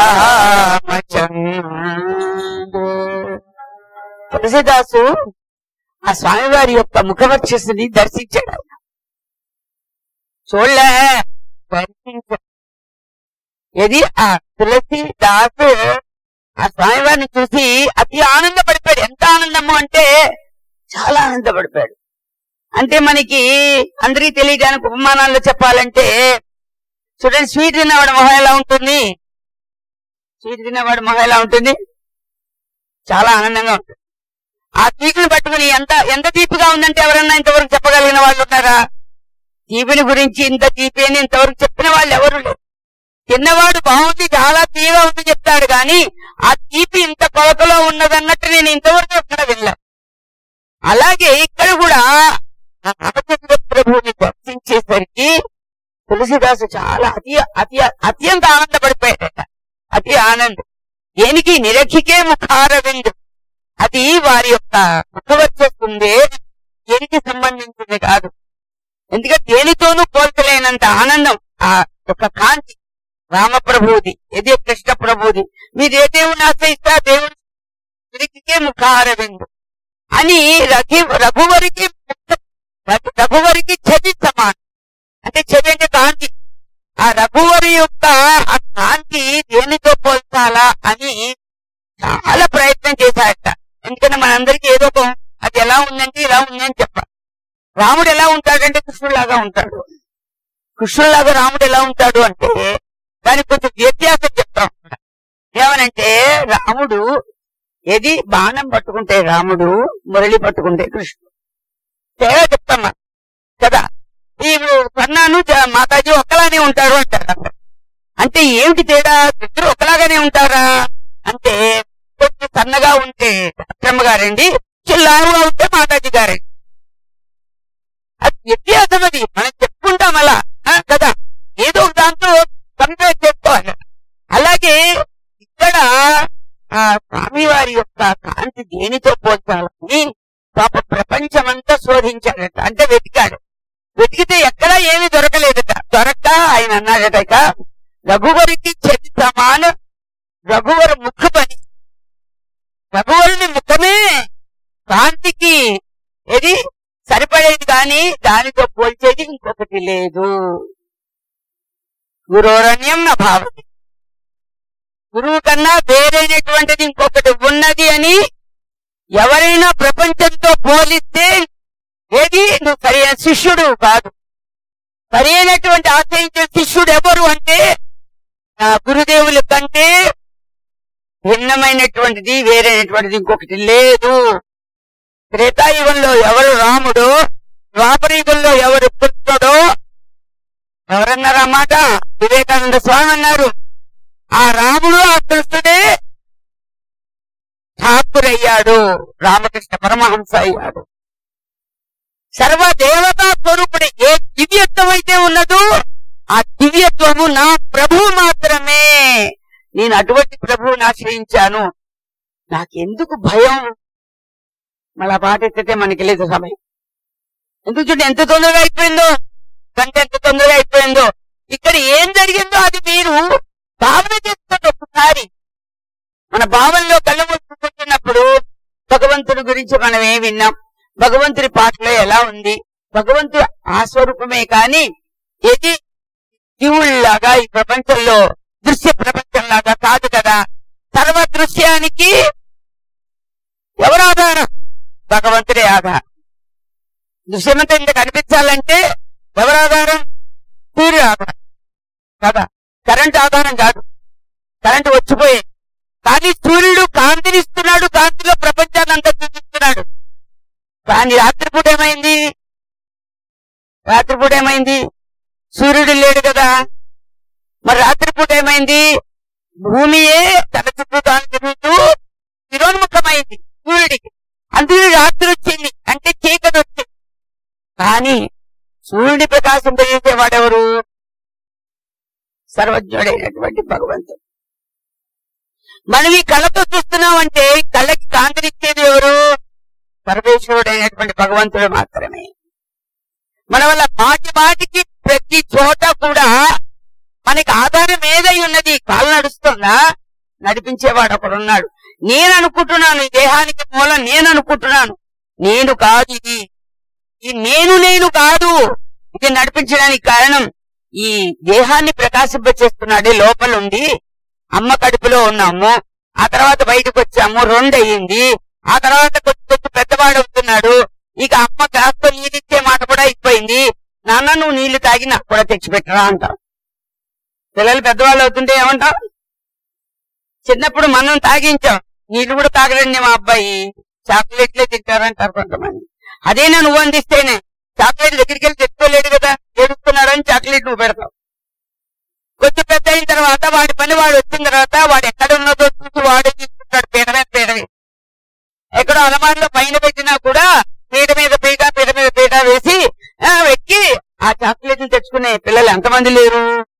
రామచంద్ర తులసిదాసు ఆ స్వామివారి యొక్క ముఖవర్చస్సుని దర్శించాడు ఆయన చూడలే దర్శించాడు ఇది ఆ తులసి దాసు ఆ స్వామివారిని చూసి అతి ఆనందపడిపోయాడు ఎంత ఆనందము అంటే చాలా ఆనందపడిపోయాడు అంటే మనకి అందరికీ తెలియడానికి ఉపమానాల్లో చెప్పాలంటే చూడండి స్వీట్ తిన్నవాడు మొహం ఎలా ఉంటుంది స్వీట్ తిన్నవాడు మొహం ఎలా ఉంటుంది చాలా ఆనందంగా ఉంటుంది ఆ తీపిని పట్టుకుని ఎంత ఎంత తీపిగా ఉందంటే ఎవరన్నా ఇంతవరకు చెప్పగలిగిన వాళ్ళు ఉన్నారా తీపిని గురించి ఇంత తీపి అని ఇంతవరకు చెప్పిన వాళ్ళు ఎవరు లేరు తిన్నవాడు బాగుంది చాలా తీగా ఉంది చెప్తాడు కానీ ఆ తీపి ఇంత కొలతలో ఉన్నదన్నట్టు నేను ఇంతవరకు ఎక్కడ వెళ్ళాను అలాగే ఇక్కడ కూడా ఆ రామచంద్ర ప్రభువుని దర్శించేసరికి తులసిదాసు చాలా అతి అతి అత్యంత ఆనందపడిపోయాడట అతి ఆనందం దేనికి నిరఖికే ముఖారవిందు అది వారి యొక్క ముఖవచ్చేస్తుంది దేనికి సంబంధించింది కాదు ఎందుకంటే దేనితోనూ పోల్చలేనంత ఆనందం ఆ యొక్క కాంతి రామప్రభువుది ఇది కృష్ణ ప్రభువుది మీరు ఏ దేవుని ఆశ్రయిస్తా దేవుని నిరఖికే ముఖారవిందు అని రఘు రఘువరికి ముక్త- రఘు- రఘువరికి చెవి సమానం అంటే చెవి అంటే కాంతి ఆ రఘువరి యొక్క ఆ కాంతి దేనితో పోల్చాలా అని చాలా ప్రయత్నం చేశాడట ఎందుకంటే మనందరికీ ఏదో ఒక అది ఎలా ఉందంటే ఇలా ఉందని చెప్పాలి రాముడు ఎలా ఉంటాడంటే కృష్ణుడిలాగా ఉంటాడు కృష్ణుడిలాగా రాముడు ఎలా ఉంటాడు అంటే దానికి కొంచెం వ్యత్యాసం చెప్తాం ఏమనంటే రాముడు ఏది బాణం పట్టుకుంటే రాముడు మురళి పట్టుకుంటే కృష్ణుడు తేడా చెప్తాం మనం కదా ఈ కన్నాను జ- మాతాజీ ఒక్కలానే ఉంటారు అంటారు అందరు. అంటే ఏమిటి తేడా ఇద్దరు ఒకలాగానే ఉంటారా అంటే కొంచెం సన్నగా ఉంటే అత్తమ్మ గారండి చిల్లారుగా ఉంటే మాతాజీ గారండి అది వ్యత్యాసం అది మనం చెప్పుకుంటాం అలా ఆ, కదా ఏదో ఒక దాంతో కంపేర్ చేసుకోవాలి అలాగే ఇక్కడ ఆ స్వామివారి యొక్క కాంతి దేనితో పోల్చాలని పాప ప్రపంచమంతా శోధించాడట అంటే వెతికాడు వెతికితే ఎక్కడా ఏమీ దొరకలేదట దొరక్క ఆయన అన్నాడట ఇక రఘువరికి చెది సమాన రఘువర ముఖ పని రఘువరుని ముఖమే కాంతికి ఏది సరిపడేది కానీ దానితో పోల్చేది ఇంకొకటి లేదు గురోరణ్యం నా భావతి గురువు కన్నా వేరైనటువంటిది ఇంకొకటి ఉన్నది అని ఎవరైనా ప్రపంచంతో పోలిస్తే ఏది నువ్వు సరైన శిష్యుడు కాదు సరైనటువంటి ఆశ్రయించిన శిష్యుడు ఎవరు అంటే నా గురుదేవుల కంటే భిన్నమైనటువంటిది వేరైనటువంటిది ఇంకొకటి లేదు త్రేతాయుగంలో ఎవరు రాముడు ద్వాపరయుగంలో ఎవరు కృష్ణుడు ఎవరన్నారు ఆ మాట వివేకానంద స్వామి అన్నారు ఆ రాముడు ఆ కృష్ణుడే ఠాకూర్ అయ్యాడు రామకృష్ణ పరమహంస అయ్యాడు సర్వ దేవతా స్వరూపుడు ఏ దివ్యత్వం అయితే ఉన్నదో ఆ దివ్యత్వము నా ప్రభు మాత్రమే నేను అటువంటి ప్రభువుని ఆశ్రయించాను నాకెందుకు భయం మళ్ళా పాట ఎత్తితే మనకి లేదు సమయం ఎందుకు చూడండి ఎంత తొందరగా అయిపోయిందో గంట ఎంత తొందరగా అయిపోయిందో ఇక్కడ ఏం జరిగిందో అది మీరు భావన చేసుకోండి ఒకసారి మన భావనలో కళ్ళు మూసుకుంటున్నప్పుడు భగవంతుడి గురించి మనం ఏం విన్నాం భగవంతుడి పాటలో ఎలా ఉంది భగవంతుడు ఆ స్వరూపమే కాని ఏది జీవుల్లాగా ఈ ప్రపంచంలో దృశ్య ప్రపంచంలాగా కాదు కదా సర్వ దృశ్యానికి ఎవరు ఆధారం భగవంతుడే ఆధారం దృశ్యమంతా ఇంత కనిపించాలంటే ఎవరు ఆధారం సూర్యుడు ఆధారం కదా కరెంట్ ఆధారం కాదు కరెంట్ వచ్చిపోయేది కానీ సూర్యుడు కాంతినిస్తున్నాడు కాంతిలో ప్రపంచాన్ని అంతా చూపిస్తున్నాడు కానీ రాత్రిపూట ఏమైంది రాత్రిపూట ఏమైంది సూర్యుడు లేడు కదా మరి రాత్రిపూట ఏమైంది భూమియే తన చుట్టూ తాను తిరుగుతూ తిరోన్ముఖమైంది సూర్యుడికి అందుకే రాత్రి వచ్చింది అంటే చీకటి వచ్చింది కానీ సూర్యుడి ప్రకాశం తెలియజేవాడెవరు సర్వజ్ఞుడైనటువంటి భగవంతుడు మనం ఈ కళ్ళతో చూస్తున్నామంటే ఈ కళ్ళకి కాంతినిచ్చేది ఎవరు సర్వేశ్వరుడైనటువంటి భగవంతుడు మాత్రమే మన వల్ల మాటి మాటికి ప్రతి చోట కూడా మనకి ఆధారం ఏదై ఉన్నది కాలు నడుస్తుందా నడిపించేవాడు ఒకడున్నాడు నేను అనుకుంటున్నాను ఈ దేహానికి మూలం నేను అనుకుంటున్నాను నేను కాదు ఇది ఈ నేను నేను కాదు ఇది నడిపించడానికి కారణం ఈ దేహాన్ని ప్రకాశింపచేస్తున్నాడే లోపల ఉండి అమ్మ కడుపులో ఉన్నాము ఆ తర్వాత బయటకు వచ్చాము రెండు అయ్యింది ఆ తర్వాత కొంచెం కొంచెం పెద్దవాడు అవుతున్నాడు ఇక అమ్మ కాస్త నీళ్ళు ఇచ్చే మాట కూడా అయిపోయింది నాన్న నువ్వు నీళ్లు తాగి నాకు కూడా తెచ్చిపెట్టరా అంటాం పిల్లలు పెద్దవాళ్ళు అవుతుంటే ఏమంటాం చిన్నప్పుడు మనం తాగించాం నీళ్లు కూడా తాగడండి మా అబ్బాయి చాక్లెట్లే తింటారంటారు కొంతమంది అదేనా నువ్వు అందిస్తేనే చాక్లెట్ దగ్గరికి వెళ్ళి తెచ్చుకోలేడు కదా ఏడుస్తున్నాడని చాక్లెట్ నువ్వు పెడతావు కొంచెం పెద్ద అయిన తర్వాత వాడి పని వాడు వచ్చిన తర్వాత వాడు ఎక్కడ ఉన్నదో చూసి వాడే తీసుకుంటాడు పీట మీద పీట ఎక్కడో అలమారిలో పైన పెట్టినా కూడా పీట మీద పీట పీట మీద పీట వేసి ఆ, ఎక్కి ఆ చాక్లెట్ తెచ్చుకునే పిల్లలు ఎంతమంది లేరు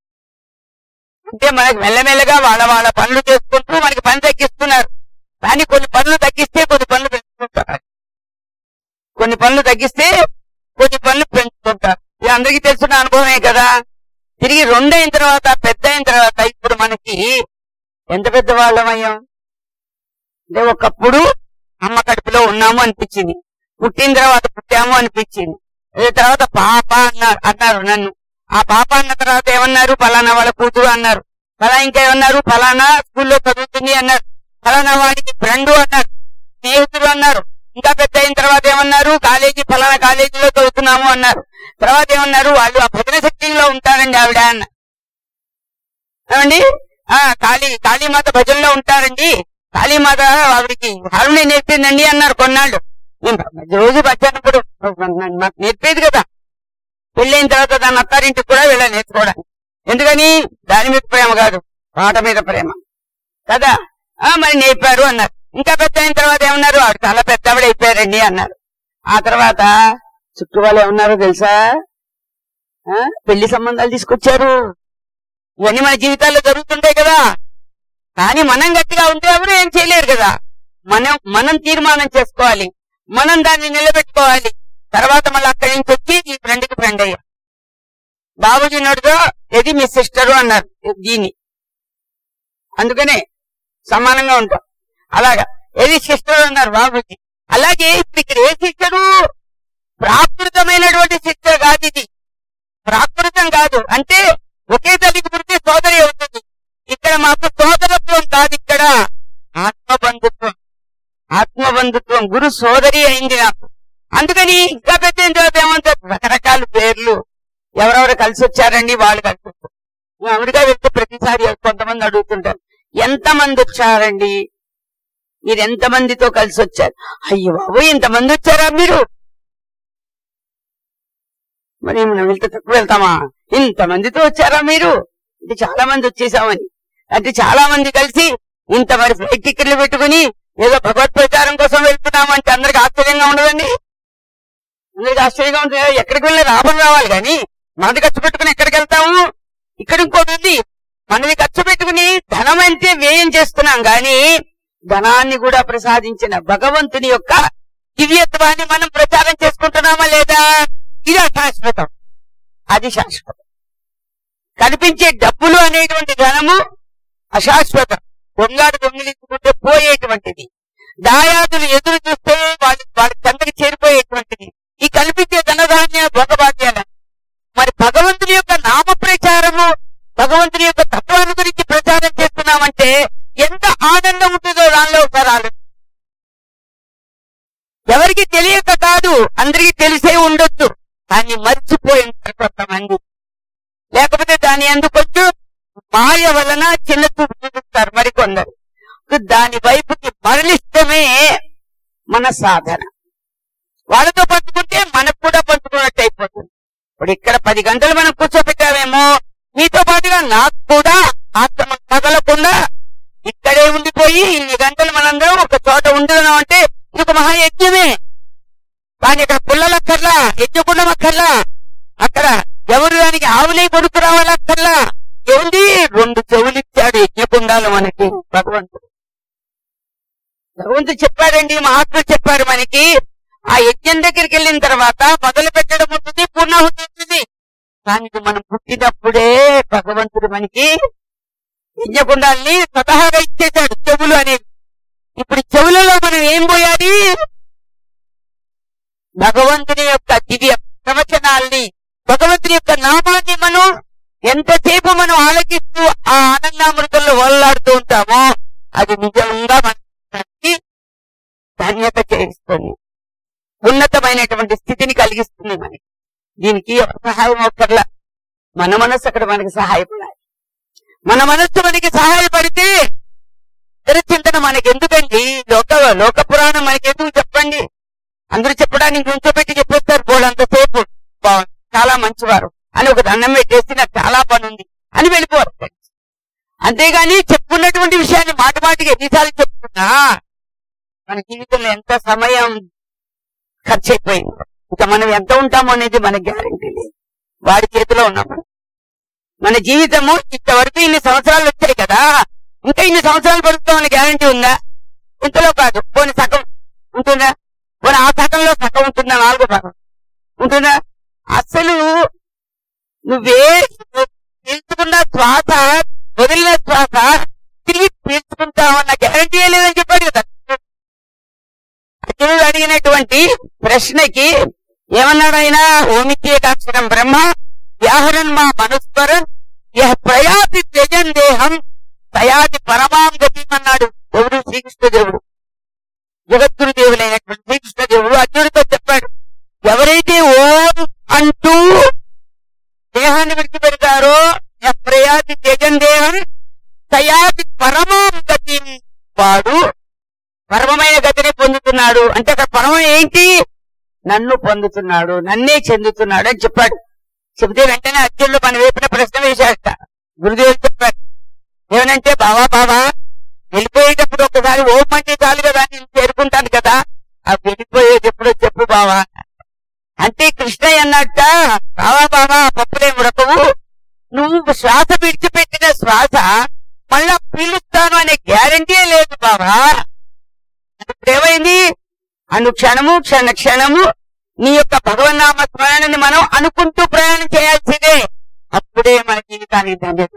అంటే మనకి మెల్లమెల్లగా వాళ్ళ వాళ్ళ పనులు చేసుకుంటూ మనకి పని తగ్గిస్తున్నారు కానీ కొన్ని పనులు తగ్గిస్తే కొన్ని పనులు పెంచుకుంటారు కొన్ని పనులు తగ్గిస్తే కొన్ని పనులు పెంచుకుంటారు ఇది అందరికీ తెలుసున్న అనుభవమే కదా తిరిగి రెండు అయిన తర్వాత పెద్ద అయిన తర్వాత ఇప్పుడు మనకి ఎంత పెద్ద వాళ్ళమయ్యాం అంటే ఒకప్పుడు అమ్మ కడుపులో ఉన్నాము అనిపించింది పుట్టిన తర్వాత పుట్టాము అనిపించింది ఏ తర్వాత పాప అన్నారు అన్నారు నన్ను ఆ పాప అన్న తర్వాత ఏమన్నారు ఫలానా వాళ్ళ కూతురు అన్నారు ఫలా ఇంకా ఏమన్నారు ఫలానా స్కూల్లో చదువుతుంది అన్నారు ఫలానా వాడికి ఫ్రెండ్ అన్నారు స్నేహితుడు అన్నారు ఇంకా పెద్ద అయిన తర్వాత ఏమన్నారు కాలేజీ ఫలానా కాలేజీలో చదువుతున్నాము అన్నారు తర్వాత ఏమన్నారు వాళ్ళు ఆ భజన శక్తిలో ఉంటారండి ఆవిడ అన్న ఏమండి ఆ కాళీ కాళీమాత భజనలో ఉంటారండి కాళీమాత ఆవిడికి హారుని నేర్పిందండి అన్నారు కొన్నాళ్ళు నేను రోజు వచ్చానప్పుడు మాకు నేర్పేది కదా పెళ్ళైన తర్వాత దాని అత్తారింటికి కూడా వెళ్ళాలి నేర్చుకోవడానికి ఎందుకని దాని మీద ప్రేమ కాదు పాట మీద ప్రేమ కదా ఆ మరి నేర్పారు అన్నారు ఇంకా పెద్ద అయిన తర్వాత ఏమన్నారు ఆవిడ చాలా పెద్దవిడ అయిపోయారండి అన్నారు ఆ తర్వాత చుట్టూ వాళ్ళు ఏమన్నారో తెలుసా ఆ పెళ్లి సంబంధాలు తీసుకొచ్చారు ఇవన్నీ మన జీవితాల్లో జరుగుతుంటాయి కదా కానీ మనం గట్టిగా ఉంటే ఎవరు ఏం చేయలేరు కదా మనం మనం తీర్మానం చేసుకోవాలి మనం దాన్ని నిలబెట్టుకోవాలి తర్వాత మళ్ళీ అక్కడి నుంచి వచ్చి ఈ ఫ్రెండ్ కి ఫ్రెండ్ అయ్యా బాబుజీ నోడుగా ఇది మీ సిస్టరు అన్నారు దీన్ని అందుకనే సమానంగా ఉంటాం అలాగా ఏది సిస్టర్ అన్నారు బాబుజీ అలాగే ఇప్పుడు ఇక్కడ ఏ సిస్టరు ప్రాకృతమైనటువంటి సిస్టర్ కాదు ఇది ప్రాకృతం కాదు అంటే ఒకే తల్లికి పుడితే సోదరి అవుతుంది ఇక్కడ మాకు సోదరత్వం కాదు ఇక్కడ ఆత్మబంధుత్వం ఆత్మబంధుత్వం గురు సోదరి అయింది నాకు అందుకని ఇంకా పెద్ద తర్వాత ఏమంటారు రకరకాల పేర్లు ఎవరెవరు కలిసి వచ్చారండి వాళ్ళు కలిసి వచ్చారు నేను అమెరికా వెళ్తే ప్రతిసారి కొంతమంది అడుగుతుంటారు ఎంత మంది వచ్చారండి మీరు ఎంత మందితో కలిసి వచ్చారు అయ్యో బాబు ఇంతమంది వచ్చారా మీరు మరి మనం వెళ్తే తక్కువ వెళ్తామా ఇంతమందితో వచ్చారా మీరు అంటే చాలా మంది వచ్చేసామని అంటే చాలా మంది కలిసి ఇంత మరి ఫ్లైట్ టికెట్లు పెట్టుకుని ఏదో భగవత్ ప్రచారం కోసం వెళ్తున్నామంటే అందరికి ఆశ్చర్యంగా ఉండదండి అందరికి ఆశ్చర్యంగా ఉంటుంది ఎక్కడికి వెళ్ళి లాభం రావాలి కానీ మనది ఖర్చు పెట్టుకుని ఎక్కడికి వెళ్తాము ఇక్కడ ఇంకోటి ఉంది మనది ఖర్చు పెట్టుకుని ధనం అంటే వ్యయం చేస్తున్నాం గాని ధనాన్ని కూడా ప్రసాదించిన భగవంతుని యొక్క దివ్యత్వాన్ని మనం ప్రచారం చేసుకుంటున్నామా లేదా ఇది అశాశ్వతం అది శాశ్వతం కనిపించే డబ్బులు అనేటువంటి ధనము అశాశ్వతం దొంగాడు దొంగిలించుకుంటే పోయేటువంటిది దాయాదులు ఎదురు చూస్తే వాళ్ళ వాళ్ళ తండ్రికి చేరిపోయేటువంటిది ఈ కల్పించే ధనధాన్య భోగభాగ్యాల మరి భగవంతుని యొక్క నామ ప్రచారము భగవంతుని యొక్క తత్వాన్ని గురించి ప్రచారం చేస్తున్నామంటే ఎంత ఆనందం ఉంటుందో దానిలో ఒకసారి ఆలోచించండి. ఎవరికి తెలియక కాదు అందరికీ తెలిసే ఉండొచ్చు దాన్ని మర్చిపోయింటారు కొంతమంది లేకపోతే దాని ఎందుకొచ్చు మాయ వలన చిన్న చూపు చూపిస్తారు మరికొందరు దాని వైపుకి మరలిస్తమే మన సాధన వాళ్ళతో పంచుకుంటే మనకు కూడా పంచుకున్నట్టు అయిపోతుంది ఇప్పుడు ఇక్కడ పది గంటలు మనం కూర్చోబెట్టామేమో మీతో పాటుగా నాకు కూడా ఆత్మ తగలకుండా ఇక్కడే ఉండిపోయి ఇన్ని గంటలు మనందరం ఒక చోట ఉంటున్నాం అంటే ఇది ఒక మహాయజ్ఞమే కానీ ఇక్కడ పుల్లలక్కర్లా యజ్ఞకుండం అక్కర్లా అక్కడ ఎవరు దానికి ఆవులే కొడుకు రావాలక్కర్లా ఏముంది రెండు చెవులిచ్చాడు యజ్ఞకుండాలు మనకి భగవంతుడు భగవంతుడు చెప్పాడండి మహాత్ముడు చెప్పారు మనకి ఆ యజ్ఞం దగ్గరికి వెళ్ళిన తర్వాత మొదలు పెట్టడం ఉంటుంది పూర్ణాహుతి ఉంటుంది దానికి మనం పుట్టినప్పుడే భగవంతుడు మనకి యజ్ఞకుండాల్ని స్వతహాగా ఇచ్చేశాడు చెవులు అనేవి ఇప్పుడు చెవులలో మనం ఏం పోయాలి భగవంతుని యొక్క దివ్య ప్రవచనాల్ని భగవంతుని యొక్క నామాన్ని మనం ఎంతసేపు మనం ఆలకిస్తూ ఆ ఆనందామృతంలో వల్లాడుతూ ఉంటామో అది నిజంగా మనకి ధన్యత చేయిస్తుంది ఉన్నతమైనటువంటి స్థితిని కలిగిస్తుంది మనకి దీనికి ఎవరి సహాయం అక్కర్లా మన మనస్సు అక్కడ మనకి సహాయపడాలి మన మనస్సు మనకి సహాయపడితే ఇతర చింతన మనకి ఎందుకండి లోక లోక పురాణం మనకి ఎందుకు చెప్పండి అందరూ చెప్పడానికి ఉంచోబెట్టి చెప్పేస్తారు బోళ్ళంతసేపు బాగుంది చాలా మంచివారు అని ఒక దండం పెట్టేసి నాకు చాలా పని ఉంది అని వెళ్ళిపోరు అంతేగాని చెప్పుకున్నటువంటి విషయాన్ని మాటి మాటికి ఎన్నిసార్లు చెప్తున్నా మన జీవితంలో ఎంత సమయం ఖర్చు అయిపోయింది ఇంకా మనం ఎంత ఉంటామో అనేది మనకి గ్యారంటీ లేదు వాడి చేతిలో ఉన్నాం మనం. మన జీవితము ఇంతవరకు ఇన్ని సంవత్సరాలు వచ్చాయి కదా ఇంకా ఇన్ని సంవత్సరాలు బతుకుతామని గ్యారంటీ ఉందా ఇంతలో కాదు పోనీ సగం ఉంటుందా పోనీ ఆ సగంలో సగం ఉంటుందా నాలుగో భాగం ఉంటుందా అసలు నువ్వే నువ్వు పీల్చుకున్న శ్వాస వదిలిన శ్వాస తిరిగి పీల్చుకుంటావన్న గ్యారంటీ లేదని చెప్పాడు కదా అర్జునుడు అడిగినటువంటి ప్రశ్నకి ఏమన్నాడు ఆయన ఓమిత్యేకాక్షరం బ్రహ్మ వ్యాహరన్ మా మనుస్మరన్ యహ ప్రయాతి త్యజన్ దేహం తయాతి పరమాం గతిం అన్నాడు దేవుడు శ్రీకృష్ణదేవుడు జగద్గురు దేవులైనటువంటి శ్రీకృష్ణదేవుడు అర్జునుడితో చెప్పాడు ఎవరైతే ఓం అంటూ దేహాన్ని విడిచిపెడతారో యహ ప్రయాతి త్యజన్ దేహం తయాతి పరమాం గతిం వాడు పరమమైన గతిని పొందుతున్నాడు అంటే అక్కడ పరమం ఏంటి నన్ను పొందుతున్నాడు నన్నే చెందుతున్నాడు అని చెప్పాడు చెబితే వెంటనే అర్జునుడు మన వైపున ప్రశ్న వేశాడట గురుదేవుడు చెప్పారు ఏమనంటే బావా బావా వెళ్ళిపోయేటప్పుడు ఒకసారి ఓం అంటే చాలు కదా నేను చేరుకుంటాను కదా ఆ వెళ్ళిపోయేది ఎప్పుడో చెప్పు బావా అంటే కృష్ణయ్య అన్నట్ట బావా బావా పప్పులే ఉడకవు నువ్వు శ్వాస విడిచిపెట్టిన శ్వాస మళ్ళా పీలుస్తాను అనే గ్యారంటీ లేదు బావా ఇప్పుడు ఏమైంది అనుక్షణము క్షణ క్షణము నీ యొక్క భగవన్నామ స్మరణని మనం అనుకుంటూ ప్రయాణం చేయాల్సిందే అప్పుడే మన జీవితానికి ధన్యత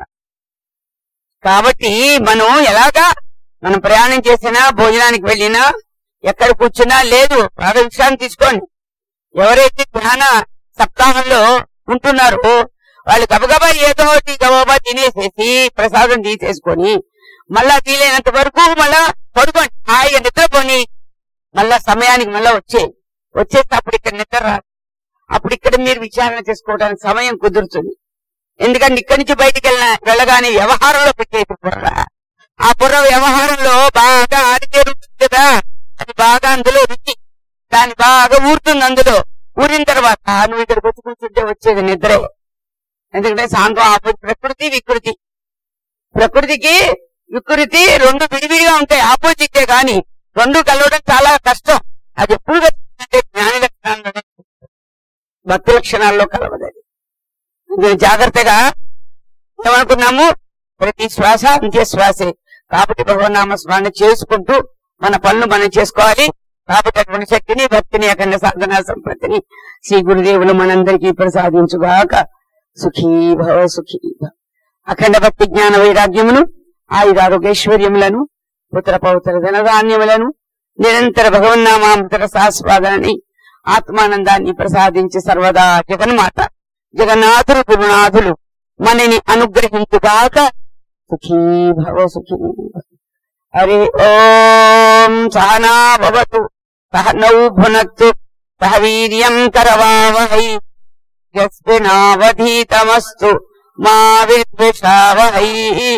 కాబట్టి మనం ఎలాగా మనం ప్రయాణం చేసినా భోజనానికి వెళ్ళినా ఎక్కడ కూర్చున్నా లేదు బాగా విశ్రాంతి తీసుకోండి ఎవరైతే ధ్యాన సప్తాహంలో ఉంటున్నారో వాళ్ళు గబగబా ఏదో ఒకటి గబగబా తినేసేసి ప్రసాదం తీసేసుకొని మళ్ళా వీలైనంత వరకు మళ్ళా పడుకోండి హాయిగా నిద్రపోని మళ్ళా సమయానికి మళ్ళా వచ్చే వచ్చేస్తే అప్పుడు ఇక్కడ నిద్ర రాదు అప్పుడు ఇక్కడ మీరు విచారణ చేసుకోవడానికి సమయం కుదురుతుంది ఎందుకంటే ఇక్కడి నుంచి బయటికి వెళ్ళిన వెళ్ళగానే వ్యవహారంలో పెట్టేది బుర్ర ఆ బుర్ర వ్యవహారంలో బాగా ఆరితేరుతుంది కదా అది బాగా అందులో రుచి దాని బాగా ఊరుతుంది అందులో ఊరిన తర్వాత నువ్వు ఇక్కడికి వచ్చి కూర్చుంటే వచ్చేది నిద్రే ఎందుకంటే సాంతం ఆపోజిట్ ప్రకృతి వికృతి ప్రకృతికి వికృతి రెండు విడివిడిగా ఉంటాయి ఆపోజిటే గాని రెండు కలవడం చాలా కష్టం అది ఎప్పుడు అంటే జ్ఞాని లక్షణాల్లో భక్తి లక్షణాల్లో కలవదది అందుకే జాగ్రత్తగా ఏమనుకున్నాము ప్రతి శ్వాస అంత్య శ్వాసే కాబట్టి భగవన్నామ స్మరణ చేసుకుంటూ మన పనులు మనం చేసుకోవాలి కాబట్టి అటువంటి శక్తిని భక్తిని అఖండ సాధన సంపత్తిని శ్రీ గురుదేవులు మనందరికీ ప్రసాదించుగాక సుఖీ భవ సుఖీ భవ అఖండ భక్తి జ్ఞాన వైరాగ్యమును ఆయురారోగ్యైశ్వర్యములను పుత్ర పౌత్ర ధనధాన్యములను నిరంతర భగవన్నామామృత సాస్వాదనని ఆత్మానందాన్ని ప్రసాదించి సర్వదా జగన్మాత జగన్నాథులు గురునాథులు మనని అనుగ్రహించుగాక సుఖీ భవ సుఖీ భవ. హరి ఓం సహనా భవతు సహ నౌ భునక్తు సహ వీర్యం కరవావహై యస్మినావధీతమస్తు మా విద్విషావహై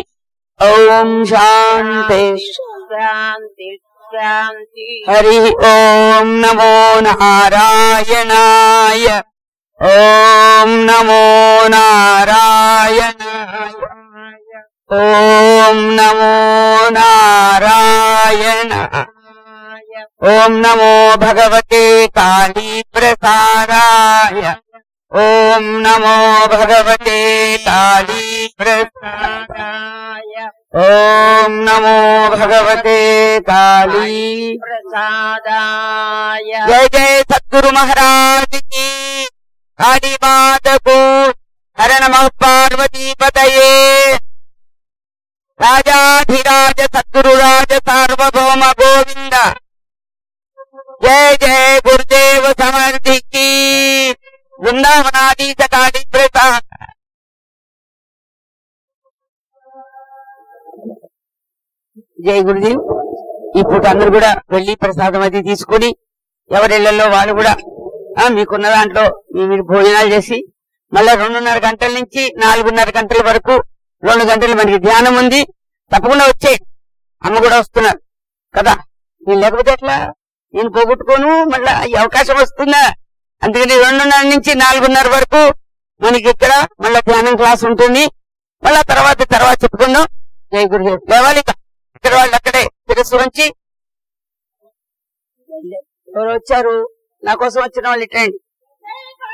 ఓం శాంతి శాంతి శాంతి హరి ఓం నమో నారాయణాయ ఓం నమో నారాయణాయ ఓం నమో నారాయణ ఓం నమో భగవతే కాళీ ప్రసారాయ ఓం నమో భగవతే కాళీ ప్రసారాయ ఓం నమో భగవతే కాళీ ప్రసాదాయ జయ జయ సద్గురు మహారాజ్ की काली मात को हर नमः पार्वती पतये राजाधिराज सद्गुरु राज सार्वभौम गोविंद जय जय गुरुदेव समर्थी की वृंदावनादीश काली प्रसाद జై గురుదేవ్ ఇప్పుడు అందరు కూడా వెళ్లి ప్రసాదం అది తీసుకొని ఎవరిళ్లలో వాళ్ళు కూడా ఆ, మీకున్న దాంట్లో మీ మీరు భోజనాలు చేసి మళ్ళా రెండున్నర గంటల నుంచి నాలుగున్నర గంటల వరకు రెండు గంటలు మనకి ధ్యానం ఉంది తప్పకుండా వచ్చే అమ్మ కూడా వస్తున్నారు కదా నేను లేకపోతే ఎట్లా నేను పోగొట్టుకోను మళ్ళా ఈ అవకాశం వస్తుందా అందుకని రెండున్నర నుంచి నాలుగున్నర వరకు మనకి ఇక్కడ మళ్ళా ధ్యానం క్లాస్ ఉంటుంది మళ్ళా తర్వాత తర్వాత చెప్పుకుందాం జై గురుదేవ్ లేవాలి ఇక. ఇక్కడ వాళ్ళు అక్కడే శిరస్సు ఉంచి ఎవరు వచ్చారు నా కోసం వచ్చిన వాళ్ళు ఇట్టండి